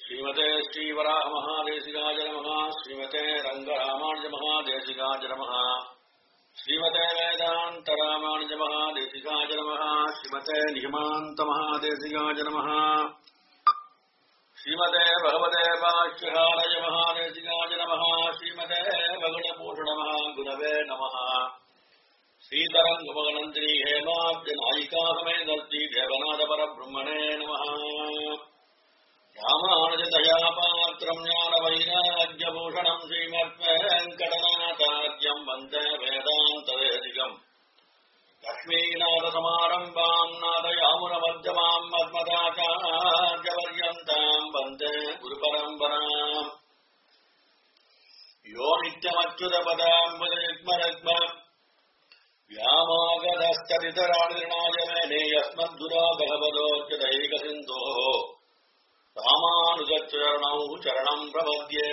ஸ்ரீமதே ஸ்ரீவராக மகாதேசிகாஜ நமः ஸ்ரீமதே ரங்கராமானுஜ மகாதேசிகாஜ நமः ஸ்ரீமதே வேதாந்த ராமானுஜ மகாதேசிகாஜ நமः ஸ்ரீமதே நிகமாந்த மகாதேசிகாஜ நமः ஸ்ரீமதே பகவதே பாஷ்யகாரய மகாதேசிகாஜ நமः ஸ்ரீமதே பகுணபூஷண குரவே நமः श्रीतरङ्गमगनन्दिनी हेमाब्जनायिका समेत श्रीदेवनाथपरब्रह्मणे नमः रामानुजदयापात्रम् ज्ञानवैराग्यभूषणम् श्रीमद्वेङ्कटनाथाद्यम् वन्दे वेदान्तवेदिकम् लक्ष्मीनाथसमारम्भाम् नाथयामुनमध्यमाम् मद्मदाचार्यपर्यन्ताम् वन्दे गुरुपरम्पराम् यो नित्यमच्युतपदाम्बुजयुग्मरग्म व्यामागधस्तरितराणिर्णायमेने यस्मद्धुरा भगवदोच्यदैकसिन्धोः रामानुजचरणौ चरणम् प्रपद्ये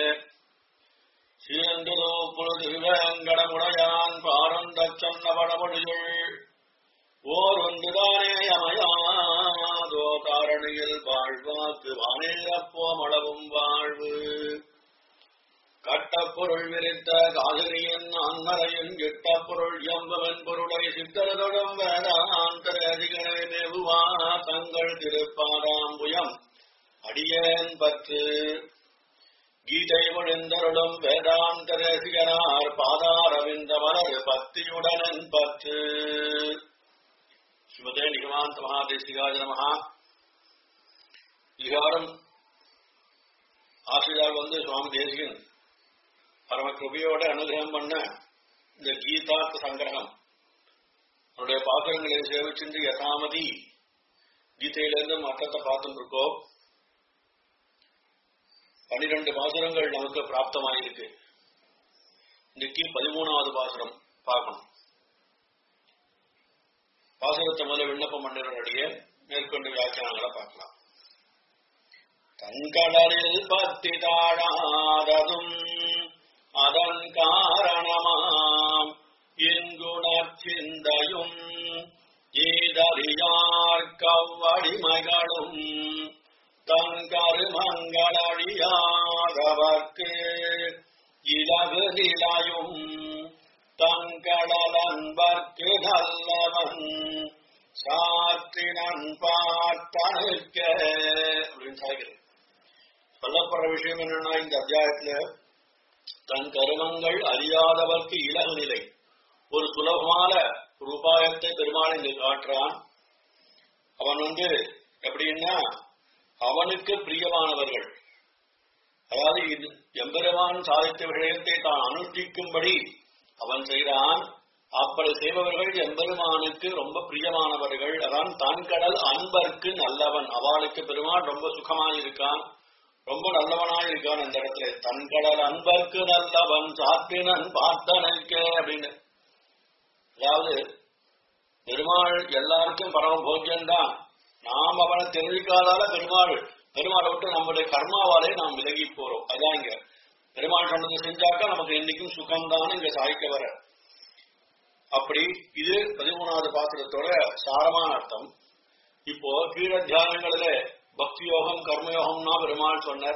சீரந்ததோ புழுதிருவேங்கடமுடையான் பாரந்தச்சொன்ன படமொழியுள் ஓர் ஒன்றுதானே அமையாதோ தாரணியில் வாழ்வாக்கு வானேரப்போமளவும் வாழ்வு கட்டப்பொருள் விரித்த காதலியின் அன்னரையின் கிட்டப்பொருள் எம்பவன் பொருளை சித்தரதொடும் வேதாந்தர அதிகனை மேவுவா தங்கள் திருப்பாராம்புயம் அடியேன் பற்று கீதை ஒழிந்தருளும் வேதாந்த ரசிகனார் பாதாரவிந்த மலர் பக்தியுடன் பற்று ஸ்ரீமதே நிகமாந்த மகாதேசிகாஜ நமகா விகாரம் ஆசிரியர் வந்து சுவாமி தேசிகன் பரம கிருபையோட அனுகிரகம் பண்ண இந்த கீதார்த்த சங்கிரகம் அவருடைய பாத்திரங்களை சேவிச்சிருந்து யதாமதி கீதையிலிருந்து மற்றத்தை பார்த்துட்டு இருக்கோம் பனிரெண்டு பாசுரங்கள் நமக்கு பிராப்தமாயிருக்கு இன்னைக்கு பதிமூணாவது பாசுரம் பார்க்கணும் பாசுரத்தை முதல்ல விண்ணப்பம் பண்ணிடுறடியே மேற்கொண்டு வியாக்கியானங்களை பார்க்கலாம் தன்கடலில் பத்தி தாழாததும் அதன் காரணமாம் இங்குணர் சிந்தையும் ஈதறியார் கவ்வடிமைகளும் தன் கருமங்களடியாதவர்க்கு இலகு நிலையும் தங்கடல் அன்பர்க்கு நல்லவன் சாற்றினன் பார்த்தனுக்க அப்படின்னு சாய்கிறது சொல்லப்படுற விஷயம் என்னன்னா இந்த அத்தியாயத்துல தன் கருமங்கள் அறியாதவர்க்கு இலகு நிலை ஒரு சுலபமான ஒரு உபாயத்தை பெருமாள் இங்கு காட்டுறான் அவன் வந்து எப்படின்னா அவனுக்கு பிரியமானவர்கள் அதாவது இது எம்பெருமான் சாதித்த விஷயத்தை தான் அனுஷ்டிக்கும்படி அவன் செய்கிறான் அப்படி செய்பவர்கள் எம்பெருமானுக்கு ரொம்ப பிரியமானவர்கள் அதான் தன் கடல் அன்பர்க்கு நல்லவன் அவளுக்கு பெருமான் ரொம்ப சுகமாயிருக்கான் ரொம்ப நல்லவனாய் இருக்கான் இந்த இடத்துல தன் கடல் அன்பர்க்கு நல்லவன் சாத்தினன் பார்த்தனக்க அப்படின்னு அதாவது பெருமாள் எல்லாருக்கும் பரம போக்கியம்தான் நாம் அவனை தெரிவிக்காதால பெருமாள் பெருமாளை விட்டு நம்முடைய கர்மாவாலே நாம் விலகி போறோம் அதான் இங்க பெருமாள் சொன்னதை செஞ்சாக்கா நமக்கு என்னைக்கும் சுகம்தான் இங்க சாய்க்க வர அப்படி இது பதிமூணாவது பாத்திரத்தோட சாரமான அர்த்தம் இப்போ கீழ தியானங்களில பக்தி யோகம் கர்மயோகம்னா பெருமாள் சொன்னார்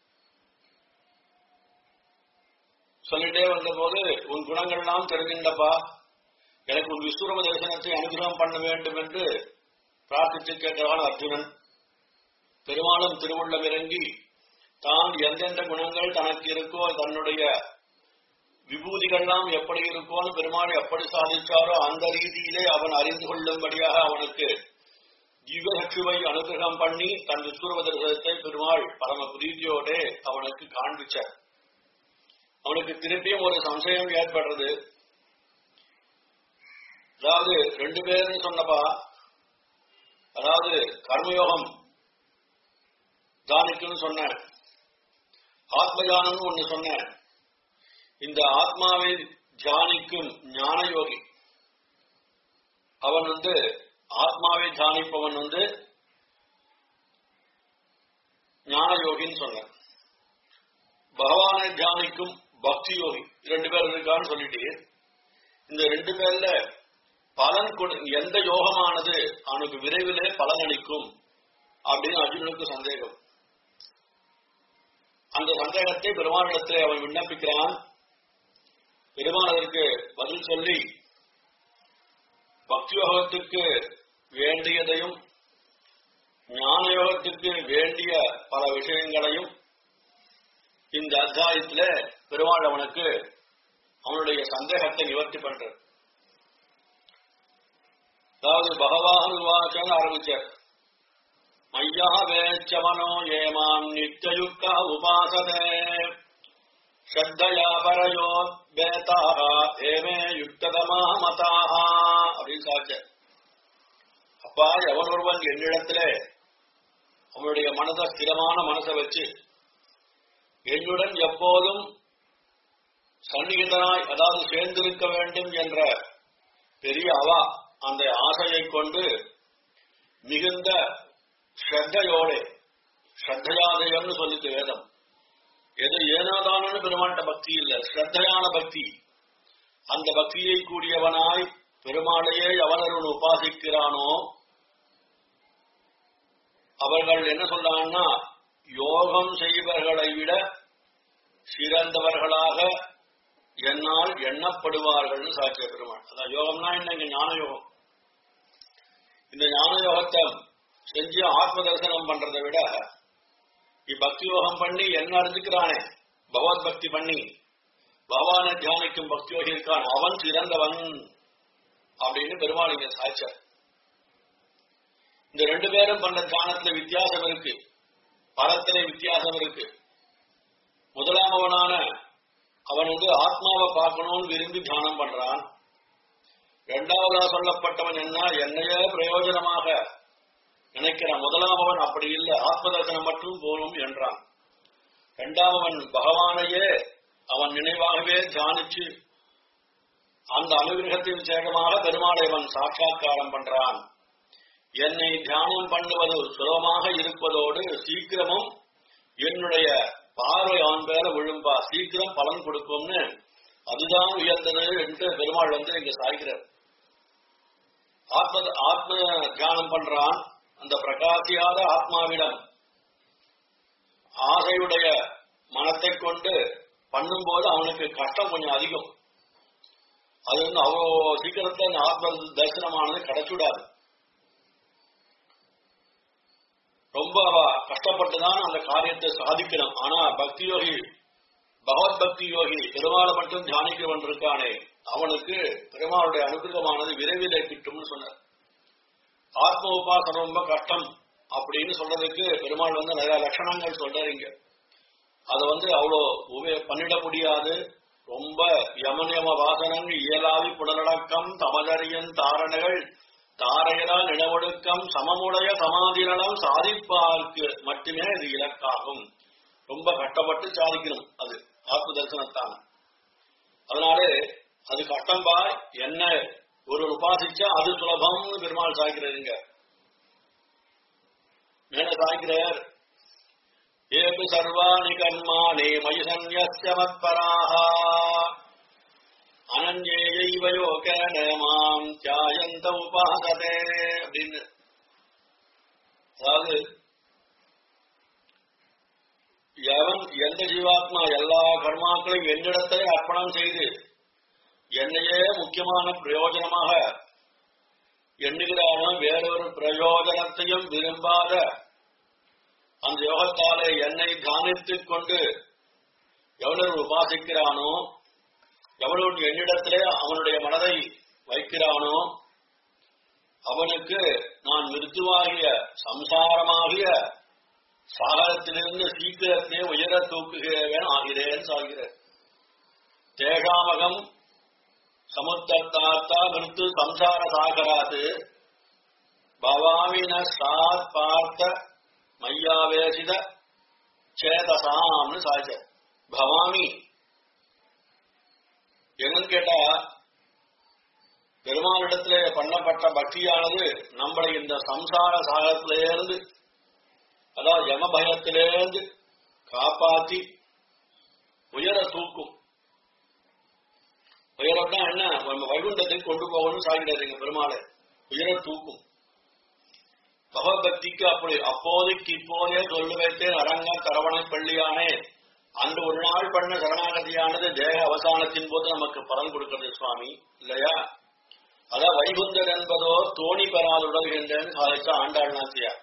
சொல்லிட்டே வந்த போது உன் குணங்கள்லாம் தெரிஞ்சின்றப்பா எனக்கு உன் விஸ்வரூப தரிசனத்தை அனுகிரகம் பண்ண வேண்டும் என்று பிரார்த்தித்து கேட்டவன் அர்ஜுனன் பெருமாளும் திருவுள்ளம் இறங்கி தான் எந்தெந்த குணங்கள் தனக்கு இருக்கோ தன்னுடைய விபூதிகள்லாம் எப்படி இருக்கோன்னு பெருமாள் எப்படி சாதிச்சாரோ அந்த ரீதியிலே அவன் அறிந்து கொள்ளும்படியாக அவனுக்கு ஜீவசக்ஷுவை அனுகிரகம் பண்ணி தன் விஸ்வரூப தரிசனத்தை பெருமாள் பரம பிரீதியோட அவனுக்கு காண்பிச்சார் அவனுக்கு திருப்பியும் ஒரு சம்சயம் ஏற்படுறது அதாவது ரெண்டு பேர்னு சொன்னப்பா அதாவது கர்மயோகம் தானிக்குன்னு சொன்னேன் ஆத்மஜானம்னு ஒண்ணு சொன்னேன் இந்த ஆத்மாவை தியானிக்கும் ஞான யோகி அவன் வந்து ஆத்மாவை தியானிப்பவன் வந்து ஞான யோகின்னு சொன்னான் பகவானை தியானிக்கும் பக்தி யோகி ரெண்டு பேர் இருக்கான்னு சொல்லிட்டு இந்த ரெண்டு பேர்ல பலன் கொடு எந்த யோகமானது அவனுக்கு விரைவிலே பலனளிக்கும் அப்படின்னு அர்ஜுனனுக்கு சந்தேகம் அந்த சந்தேகத்தை பெருமானிடத்திலே அவன் விண்ணப்பிக்கிறான் பெருமான் அதற்கு பதில் சொல்லி பக்தி யோகத்துக்கு வேண்டியதையும் ஞான யோகத்துக்கு வேண்டிய பல விஷயங்களையும் இந்த அத்தியாயத்துல பெருமாள் அவனுக்கு அவனுடைய சந்தேகத்தை நிவர்த்தி பண்றார் அதாவது பகவான் வாசன் ஆரம்பிச்சார் மையா வேச்சமனோ ஏமாம் நித்தியுக்க உபாசதே ஸ்ரத்தையா பரயோ வேதாக ஏமே யுக்ததமா மதாக அப்படின்னு சாச்சார் அப்பா எவன் ஒருவன் என்னிடத்திலே அவனுடைய மனதை ஸ்திரமான மனசை வச்சு என்னுடன் எப்போதும் சன்னிகிதனாய் அதாவது சேர்ந்திருக்க வேண்டும் என்ற பெரிய அவா அந்த ஆசையை கொண்டு மிகுந்த ஸ்ரத்தையோடு ஸ்ரத்தையாதயம்னு சொல்லிட்டு வேதம் எது ஏனோதானு பெருமாண்ட பக்தி இல்ல ஸ்ரத்தையான பக்தி அந்த பக்தியை கூடியவனாய் பெருமாளையே எவனருள் உபாசிக்கிறானோ அவர்கள் என்ன சொல்றாங்கன்னா யோகம் செய்பவர்களை விட சிறந்தவர்களாக என்னால் எண்ணப்படுவார்கள் சாட்சிய பெருமாள் அதான் யோகம்னா என்ன இங்க ஞான யோகம் இந்த ஞான யோகத்தை செஞ்சு ஆத்ம தரிசனம் பண்றதை விட பக்தி யோகம் பண்ணி என்ன அறிஞ்சுக்கிறானே பகவத் பக்தி பண்ணி பகவானை தியானிக்கும் பக்தி யோகி இருக்கான் அவன் சிறந்தவன் அப்படின்னு பெருமாள் இங்க சாய்ச்சார் இந்த ரெண்டு பேரும் பண்ண தியானத்துல வித்தியாசம் இருக்கு பலத்திலே வித்தியாசம் இருக்கு முதலாம் அவனான அவன் வந்து ஆத்மாவை பார்க்கணும்னு விரும்பி தியானம் பண்றான் இரண்டாவதா சொல்லப்பட்டவன் என்ன என்னையே பிரயோஜனமாக நினைக்கிறான் முதலாம் அவன் அப்படி இல்லை ஆத்ம தரிசனம் மட்டும் போலும் என்றான் இரண்டாமவன் பகவானையே அவன் நினைவாகவே தியானிச்சு அந்த அனுகிரகத்தின் சேகமாக பெருமாளை அவன் சாட்சா்காரம் பண்றான் என்னை தியானம் பண்ணுவது சுலபமாக இருப்பதோடு சீக்கிரமும் என்னுடைய பார்வை அவன் பேர விழும்பா சீக்கிரம் பலன் கொடுக்கும்னு அதுதான் உயர்ந்தது என்று பெருமாள் வந்து இங்க சாய்கிறார் ஆத்ம ஆத்ம தியானம் பண்றான் அந்த பிரகாசியாத ஆத்மாவிடம் ஆசையுடைய மனத்தை கொண்டு பண்ணும்போது அவனுக்கு கஷ்டம் கொஞ்சம் அதிகம் அது வந்து அவ்வளோ சீக்கிரத்துல அந்த ஆத்ம தரிசனமானது கிடைச்சுடாது ரொம்ப அவ கஷ்டப்பட்டுதான் அந்த காரியத்தை சாதிக்கணும் ஆனா பக்தி யோகி பகவத் பக்தி யோகி பெருமாளை மட்டும் தியானிக்கிறவன் இருக்கானே அவனுக்கு பெருமாளுடைய அனுகிரகமானது விரைவிலே கிட்டும்னு சொன்னார் ஆத்ம உபாசனம் ரொம்ப கஷ்டம் அப்படின்னு சொல்றதுக்கு பெருமாள் வந்து நிறைய லட்சணங்கள் சொல்றாரு இங்க அதை வந்து அவ்வளோ உபய பண்ணிட முடியாது ரொம்ப யமனியம வாசனங்கள் இயலாவி புடலடக்கம் தமதரியன் தாரணகள் தாரையரா நிலவொடுக்கம் சமமுடைய சமாதிரணம் சாதிப்பார்க்கு மட்டுமே இது இலக்காகும் ரொம்ப கஷ்டப்பட்டு சாதிக்கணும் அது ஆத்ம தரிசனத்தான் அதனாலே அது கஷ்டம் பா என்ன ஒரு உபாசிச்சா அது சுலபம்னு பெருமாள் சாய்க்கிறாருங்க மேல சாய்க்கிறார் ஏபி சர்வாணி கர்மாணி மயி சந்நியஸ்ய மத்பராக அனன்யேயைவ யோகேன மாம் தியாயந்த உபாசதே அப்படின்னு அதாவது எவன் எந்த ஜீவாத்மா எல்லா கர்மாக்களையும் என்னிடத்திலே அர்ப்பணம் செய்து என்னையே முக்கியமான பிரயோஜனமாக எண்ணுகிறானோ வேறொரு பிரயோஜனத்தையும் விரும்பாத அந்த யோகத்தாலே என்னை தியானித்துக் கொண்டு எவ்வளவு உபாசிக்கிறானோ எவ்வளவு என்னிடத்திலே அவனுடைய மனதை வைக்கிறானோ அவனுக்கு நான் மிருத்துவாகிய சம்சாரமாகிய சாகரத்திலிருந்து சீக்கிரத்திலே உயர தூக்குகிறவன் ஆகிறேன் சாகிறேன் தேகாமகம் சமுத்தர்த்தாத்தா மிருத்து சம்சார சாகராது பவாமின சாத் பார்த்த மையாவேசித சேதசாம்னு சாய்ச்ச பவாமி என்னன்னு கேட்டா பெருமாளிடத்திலே பண்ணப்பட்ட பக்தியானது நம்மளை இந்த சம்சார சாகரத்திலிருந்து அதாவது யம பயத்திலிருந்து காப்பாத்தி உயர தூக்கும் உயரம்னா என்ன நம்ம வைகுண்டத்துக்கு கொண்டு போகணும்னு சாகிறாருங்க பெருமாளை உயர தூக்கும் பகவத்பக்திக்கு அப்படி அப்போதைக்கு இப்போதே சொல்லு வைத்தேன் அரங்க கரவணை பள்ளியானே அந்த ஒரு நாள் பண்ண சரணாகதியானது தேக அவசானத்தின் போது நமக்கு பலன் கொடுக்கிறது சுவாமி இல்லையா அதான் வைகுந்தர் என்பதோ தோணி பெறாத உலகின்றேன்னு சாதிச்ச ஆண்டாள் நாச்சியார்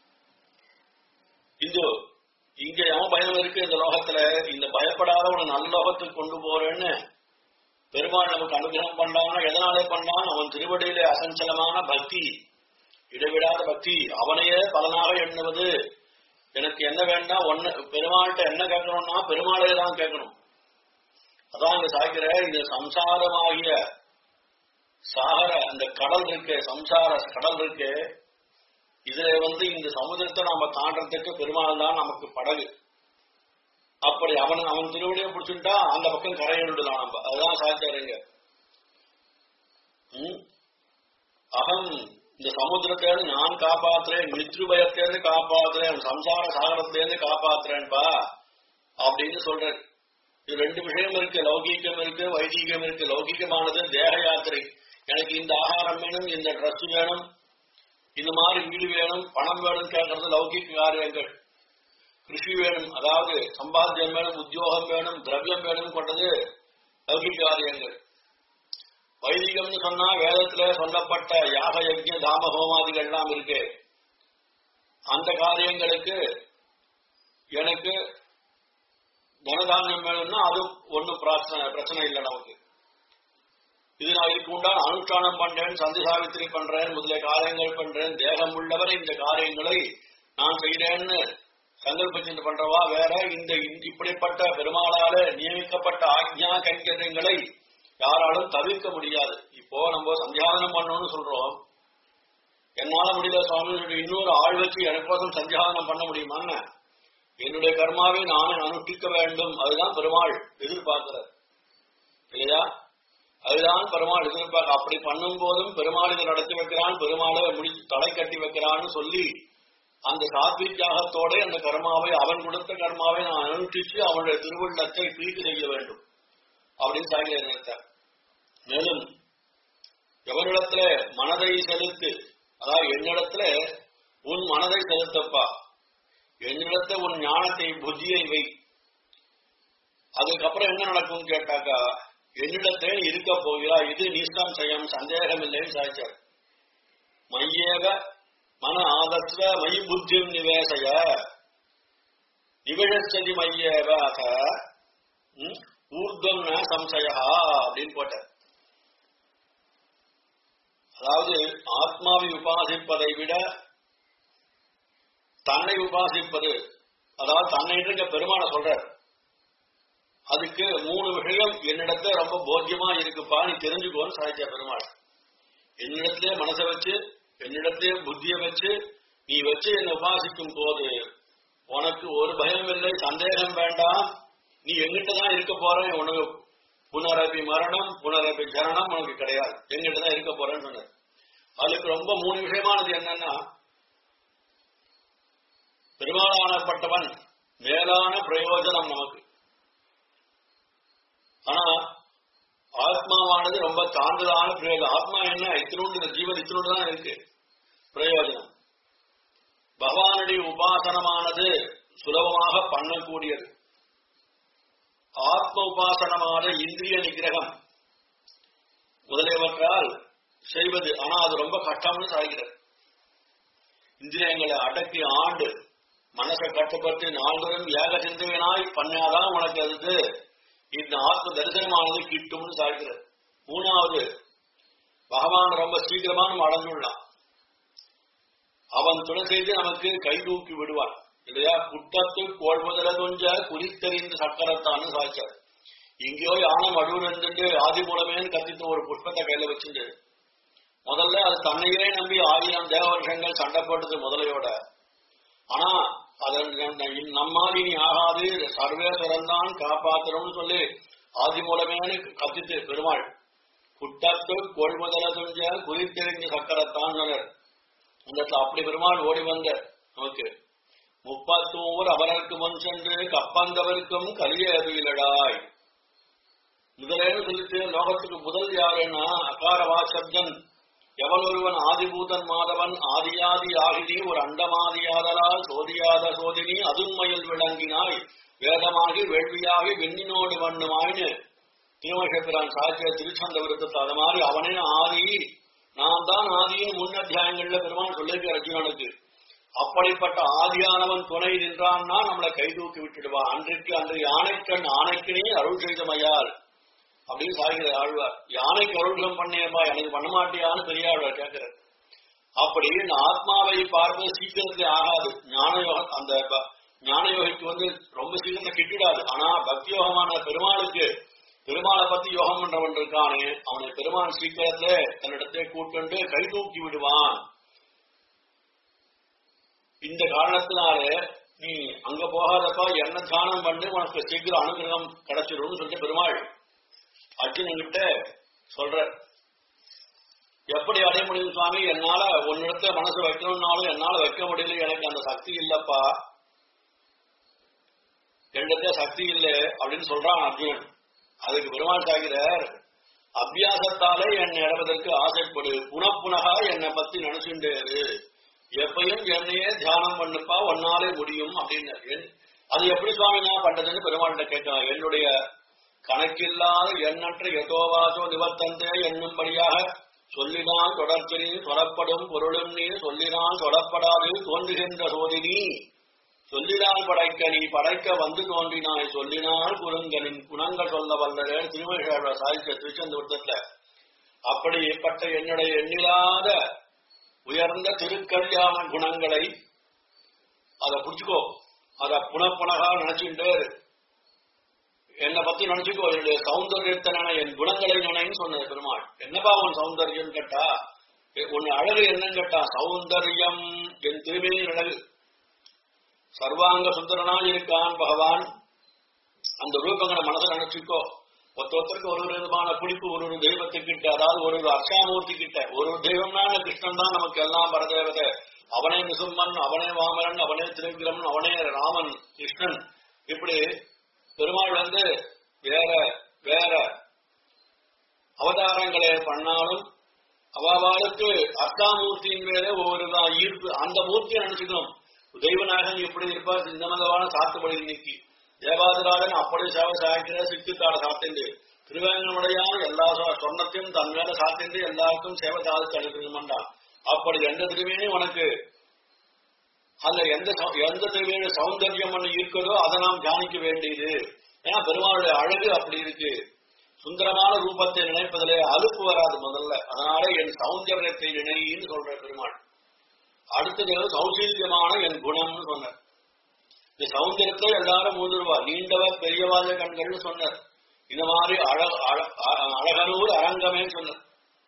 இந்த இங்க எவன் பயம் இருக்கு இந்த லோகத்துல இந்த பயப்படாத ஒரு நல்ல லோகத்துக்கு கொண்டு போறேன்னு பெருமாள் நமக்கு அனுகிரகம் பண்ணான்னா எதனாலே பண்ணான் அவன் திருவடியிலே அசஞ்சலமான பக்தி இடைவிடாத பக்தி அவனையே பலனாக எண்ணுவது எனக்கு என்ன வேண்டாம் ஒன்னு பெருமாள்கிட்ட என்ன கேட்கணும்னா பெருமாளே தான் கேட்கணும் அதான் இங்க சாய்க்கிற இந்த சம்சாரமாகிய சாகர அந்த கடல் இருக்கு சம்சார கடல் இருக்கு இதுல வந்து இந்த சமுதிரத்தை நாம தாண்டறதுக்கு பெருமாள் தான் நமக்கு படகு அப்படி அவன் அவன் திருவடியை பிடிச்சுட்டா அந்த பக்கம் கரையிடலாம் நம்ம அதுதான் சாய்ச்சாருங்க ம்? அகம் இந்த சமுத்திரத்திலிருந்து நான் காப்பாத்துறேன் மித்ரு பயத்திலிருந்து காப்பாத்துறேன் சம்சார சாகரத்திலிருந்து காப்பாத்துறேன்பா அப்படின்னு சொல்றேன் இது ரெண்டு விஷயம் இருக்கு லௌகீகம் இருக்கு வைதீகம் இருக்கு லௌகீகமானது தேக யாத்திரை எனக்கு இந்த ஆகாரம் வேணும் இந்த ட்ரெஸ் வேணும் இந்த மாதிரி வீடு வேணும் பணம் வேணும் கேட்கறது லௌகிக காரியங்கள் கிருஷி வேணும் அதாவது சம்பாத்தியம் வேணும் உத்தியோகம் வேணும் திரவியம் வேணும் கொண்டது லௌகிக காரியங்கள் வைதிகம்னு சொன்னா வேதத்துல சொல்லப்பட்ட யாக யஜ்ய தாம ஹோமாதிகள் எல்லாம் இருக்கு அந்த காரியங்களுக்கு எனக்கு தனதானியம் வேணும்னா அது ஒன்றும் பிரச்சனை பிரச்சனை இல்லை நமக்கு இது நான் இதுக்கு உண்டான அனுஷ்டானம் பண்றேன் சந்தி சாவித்திரி பண்றேன் முதலிய காரியங்கள் பண்றேன் தேகம் உள்ளவர் இந்த காரியங்களை நான் செய்கிறேன்னு சங்கல்பச்சிட்டு பண்றவா வேற இந்த இந்த- இப்படிப்பட்ட பெருமாளால நியமிக்கப்பட்ட ஆக்ஞா கைங்கரியங்களை யாராலும் தவிர்க்க முடியாது இப்போ நம்ம சந்தியாதனம் பண்ணணும்னு சொல்றோம் என்னால முடியல சுவாமி இன்னொரு ஆள் வச்சு எனக்கோசம் சந்தியாதனம் பண்ண முடியுமான்னு என்னுடைய கர்மாவை நானே அனுஷ்டிக்க வேண்டும் அதுதான் பெருமாள் எதிர்பார்க்கிறார் இல்லையா அதுதான் பெருமாள் எதிர்பார்க்க அப்படி பண்ணும் போதும் பெருமாள் இதை நடத்தி வைக்கிறான் பெருமாளை முடி தலை கட்டி வைக்கிறான்னு சொல்லி அந்த சாத்விக் தியாகத்தோட அந்த கர்மாவை அவன் கொடுத்த கர்மாவை நான் அனுஷ்டிச்சு அவனுடைய திருவுள்ளத்தை பிரீத்தி செய்ய வேண்டும் அப்படின்னு சாகிய நினைத்தார் மேலும் எவனிடத்துல மனதை செலுத்து அதாவது என்னிடத்துல உன் மனதை செலுத்தப்பா என்னிடத்துல உன் ஞானத்தை புத்தியை வை அதுக்கப்புறம் என்ன நடக்கும் கேட்டாக்கா என்னிடத்தே இருக்க போகிறா இது நிஷ்டம் செய்யும் சந்தேகம் இல்லைன்னு சாய்ச்சார் மையேவ மன ஆதஸ்வ மயி புத்தி நிவேசய நிவிழச்சதி மையேவ அக ம், ஊர்துவம் ந சம்சயா அப்படின்னு போட்டார் அதாவது ஆத்மாவை உபாசிப்பதை விட தன்னை உபாசிப்பது அதாவது தன்னை இருக்க பெருமானை சொல்றார் அதுக்கு மூணு விஷயம் என்னிடத்துல ரொம்ப போக்கியமா இருக்குப்பா நீ தெரிஞ்சுக்கோன்னு சாதிச்சா பெருமாள் என்னிடத்திலே மனசை வச்சு என்னிடத்திலே புத்தியை வச்சு நீ வச்சு என்னை உபாசிக்கும் போது உனக்கு ஒரு பயம் இல்லை சந்தேகம் வேண்டாம் நீ எங்கிட்ட தான் இருக்க போற உனக்கு புனரபி மரணம் புனரபி ஜனனம் உனக்கு கிடையாது எங்கிட்ட தான் இருக்க போறேன்னு சொன்னார் அதுக்கு ரொம்ப மூணு விஷயமானது என்னன்னா பெருமாளானப்பட்டவன் மேலான பிரயோஜனம் நமக்கு ஆனா ஆத்மாவானது ரொம்ப தாழ்ந்ததான பிரயோஜனம் ஆத்மா என்ன இத்தினோண்டு இந்த ஜீவன் இத்தினோண்டு தான் இருக்கு பிரயோஜனம் பகவானுடைய உபாசனமானது சுலபமாக பண்ணக்கூடியது ஆத்ம உபாசனமான இந்திரிய நிகிரகம் முதலியவற்றால் செய்வது ஆனா அது ரொம்ப கஷ்டம்னு சாகிறது இந்திரியங்களை அடக்கி ஆண்டு மனசை கட்டுப்பட்டு நாள்தோறும் ஏக சிந்தனையினாய் பண்ணாதான் உனக்கு அது இந்த ஆத்ம தரிசனமானது கிட்டும்னு சாய்கிறது மூணாவது பகவான் ரொம்ப சீக்கிரமா நம்ம அடைஞ்சுள்ளான் அவன் துணை செய்து நமக்கு கை தூக்கி விடுவான் இல்லையா குட்டத்து கோள் முதல கொஞ்ச குறித்தெறிந்த சக்கரத்தான்னு சாய்ச்சார் எங்கேயோ யானை மடுவில் இருந்துட்டு ஆதி மூலமேன்னு கத்திட்டு ஒரு புஷ்பத்தை கையில வச்சுட்டு முதல்ல அது தன்னையே நம்பி ஆயிரம் தேவ வருஷங்கள் சண்டை போட்டது முதலையோட ஆனா அதன் நம்மால் இனி ஆகாது சர்வேஸ்வரன் தான் காப்பாற்றணும்னு சொல்லி ஆதி மூலமேனு கத்தித்து பெருமாள் குட்டத்து கொள்முதல துஞ்ச குறித்தெறிஞ்ச சக்கரத்தான் சொன்னார் அந்த இடத்துல அப்படி பெருமாள் ஓடி வந்த நமக்கு முப்பத்தூர் அவருக்கு முன் சென்று கப்பந்தவருக்கும் கலியேதுயிலடாய் முதலேன்னு சொல்லிட்டு லோகத்துக்கு முதல் யாருன்னா அகார வாசப்தன் எவன் ஒருவன் ஆதிபூதன் மாதவன் ஆதியாதி ஆகினி ஒரு அண்டமாதியாதலால் சோதியாத சோதினி அதுண்மையில் விளங்கினாய் வேதமாகி வேள்வியாகி வெண்ணினோடு மண்ணுமாயின்னு திருமஷப்பிரான் சாட்சிய திருச்சந்த விருத்தத்தை அது மாதிரி அவனே ஆதி நான் தான் ஆதியின் முன் அத்தியாயங்கள்ல பெருமான் சொல்லியிருக்க அர்ஜுனனுக்கு அப்படிப்பட்ட ஆதியானவன் துணை நின்றான்னா நம்மளை கை தூக்கி விட்டுடுவான் அன்றைக்கு அன்று யானைக்கண் ஆணைக்கினே அருள் செய்தமையால் அப்படின்னு சாகிற ஆழ்வார் யானைக்கு அருள்கம் பண்ணியப்பா எனக்கு பண்ண மாட்டியான்னு பெரிய ஆழ்வார் கேட்கிறார் அப்படி இந்த ஆத்மாவை பார்ப்பது சீக்கிரத்துல ஆகாது ஞான யோகம் அந்த ப- ஞான யோகிக்கு வந்து ரொம்ப சீக்கிரத்துல கிட்டிடாது ஆனா பக்தி யோகமான பெருமாளுக்கு பெருமாளை பத்தி யோகம் பண்றவன் இருக்கானே அவனை பெருமான் சீக்கிரத்துல தன்னிடத்தை கூட்டுண்டு கை தூக்கி விடுவான் இந்த காரணத்தினால நீ அங்க போகாதப்பா என்ன தியானம் பண்ணி உனக்கு சீக்கிரம் அனுகிரகம் கிடைச்சிடும்னு சொல்லிட்டு பெருமாள் அர்ஜுனன் கிட்ட சொல்ற எப்படி அடைய முடியும் சுவாமி என்னால உன்னிடத்த மனசு வைக்கணும்னாலும் என்னால வைக்க முடியல எனக்கு அந்த சக்தி இல்லப்பா என்னிடத்த சக்தி இல்லை அப்படின்னு சொல்றான் அர்ஜுனன் அதுக்கு பெருமாள் சாகிறார் அபியாசத்தாலே என்னை அடைவதற்கு ஆசைப்படு புனப்புனகா என்னை பத்தி நினைச்சுட்டேரு எப்பயும் என்னையே தியானம் பண்ணுப்பா ஒன்னாலே முடியும் அப்படின்னு என்- அது எப்படி சுவாமி நான் பண்றதுன்னு பெருமாள்கிட்ட கேட்கலாம் என்னுடைய கணக்கில்லாத எண்ணற்ற எதோவாசோ நிவர்த்தந்தே என்னும்படியாக சொல்லினான் தொடர்ச்சினி தொடப்படும் பொருளும் நீ சொல்லினான் தொடப்படாது தோன்றுகின்ற சோதினி சொல்லினால் படைக்க நீ படைக்க வந்து தோன்றினாய் சொல்லினால் குறுங்கனின் குணங்கள் சொல்ல வல்லரே திருமண சாதித்த திருச்செந்தூர்த்தத்துல அப்படிப்பட்ட என்னுடைய எண்ணிலாத உயர்ந்த திருக்கல்யாண குணங்களை அதை புடிச்சுக்கோ அத புனப்புனகா நினைச்சுட்டு இரு. என்னை பத்தி நினைச்சுக்கோ என்னுடைய சௌந்தரியத்தை நினை என் குணங்களை நினைன்னு சொன்னது பெருமாள் என்னப்பா உன் சௌந்தரியம் கேட்டா எ- உன் அழகு என்னன்னு கேட்டா சௌந்தரியம் என் திருமேனி அழகு சர்வாங்க சுந்தரனாய் இருக்கான் பகவான் அந்த ரூபங்களை மனசுல நினைச்சுக்கோ ஒருத்த ஒருத்தருக்கு ஒரு ஒரு விதமான பிடிப்பு ஒரு ஒரு தெய்வத்துக்கிட்ட அதாவது ஒரு ஒரு அர்ச்சாமூர்த்தி கிட்ட ஒரு ஒரு தெய்வம்னா அந்த கிருஷ்ணன் தான் நமக்கு எல்லாம் பரதேவதை அவனே நிசும்மன் அவனே வாமரன் அவனே திருவிக்கிரமன் அவனே ராமன் கிருஷ்ணன் இப்படி பெருமாள் வந்து வேற வேற அவதாரங்களை பண்ணாலும் அவாவாளுக்கு அர்த்தாமூர்த்தியின் மேலே ஒவ்வொரு தான் ஈர்ப்பு அந்த மூர்த்தியை நினைச்சுக்கணும் தெய்வநாயகன் எப்படி இருப்பார் இந்த மதவான சாத்துபடி இன்னைக்கு தேவாதிராஜன் அப்படி சேவை சாய்க்கிற சித்தித்தாட சாத்திண்டு திருவேங்கனுடையான் எல்லா சொ- சொர்ணத்தையும் தன் மேல சாத்திண்டு எல்லாருக்கும் சேவை சாதித்து அனுப்பிடுமாண்டான் அப்படி எந்த திருவேணும் உனக்கு அந்த எந்த சௌ- எந்த திருவேணு சௌந்தர்யம் ஒண்ணு இருக்குதோ அதை நாம் தியானிக்க வேண்டியது ஏன்னா பெருமாளுடைய அழகு அப்படி இருக்கு சுந்தரமான ரூபத்தை நினைப்பதிலே அலுப்பு வராது முதல்ல அதனால என் சௌந்தர்யத்தை நினைன்னு சொல்ற பெருமாள் அடுத்தது சௌசீல்யமான என் குணம்னு சொன்னார் இந்த சௌந்தரியத்தை எல்லாரும் மூந்துருவா நீண்டவர் பெரியவாத கண்கள்னு சொன்னார் இந்த மாதிரி அழ- அழ- அ- அழகனூர் அரங்கமே சொன்னார்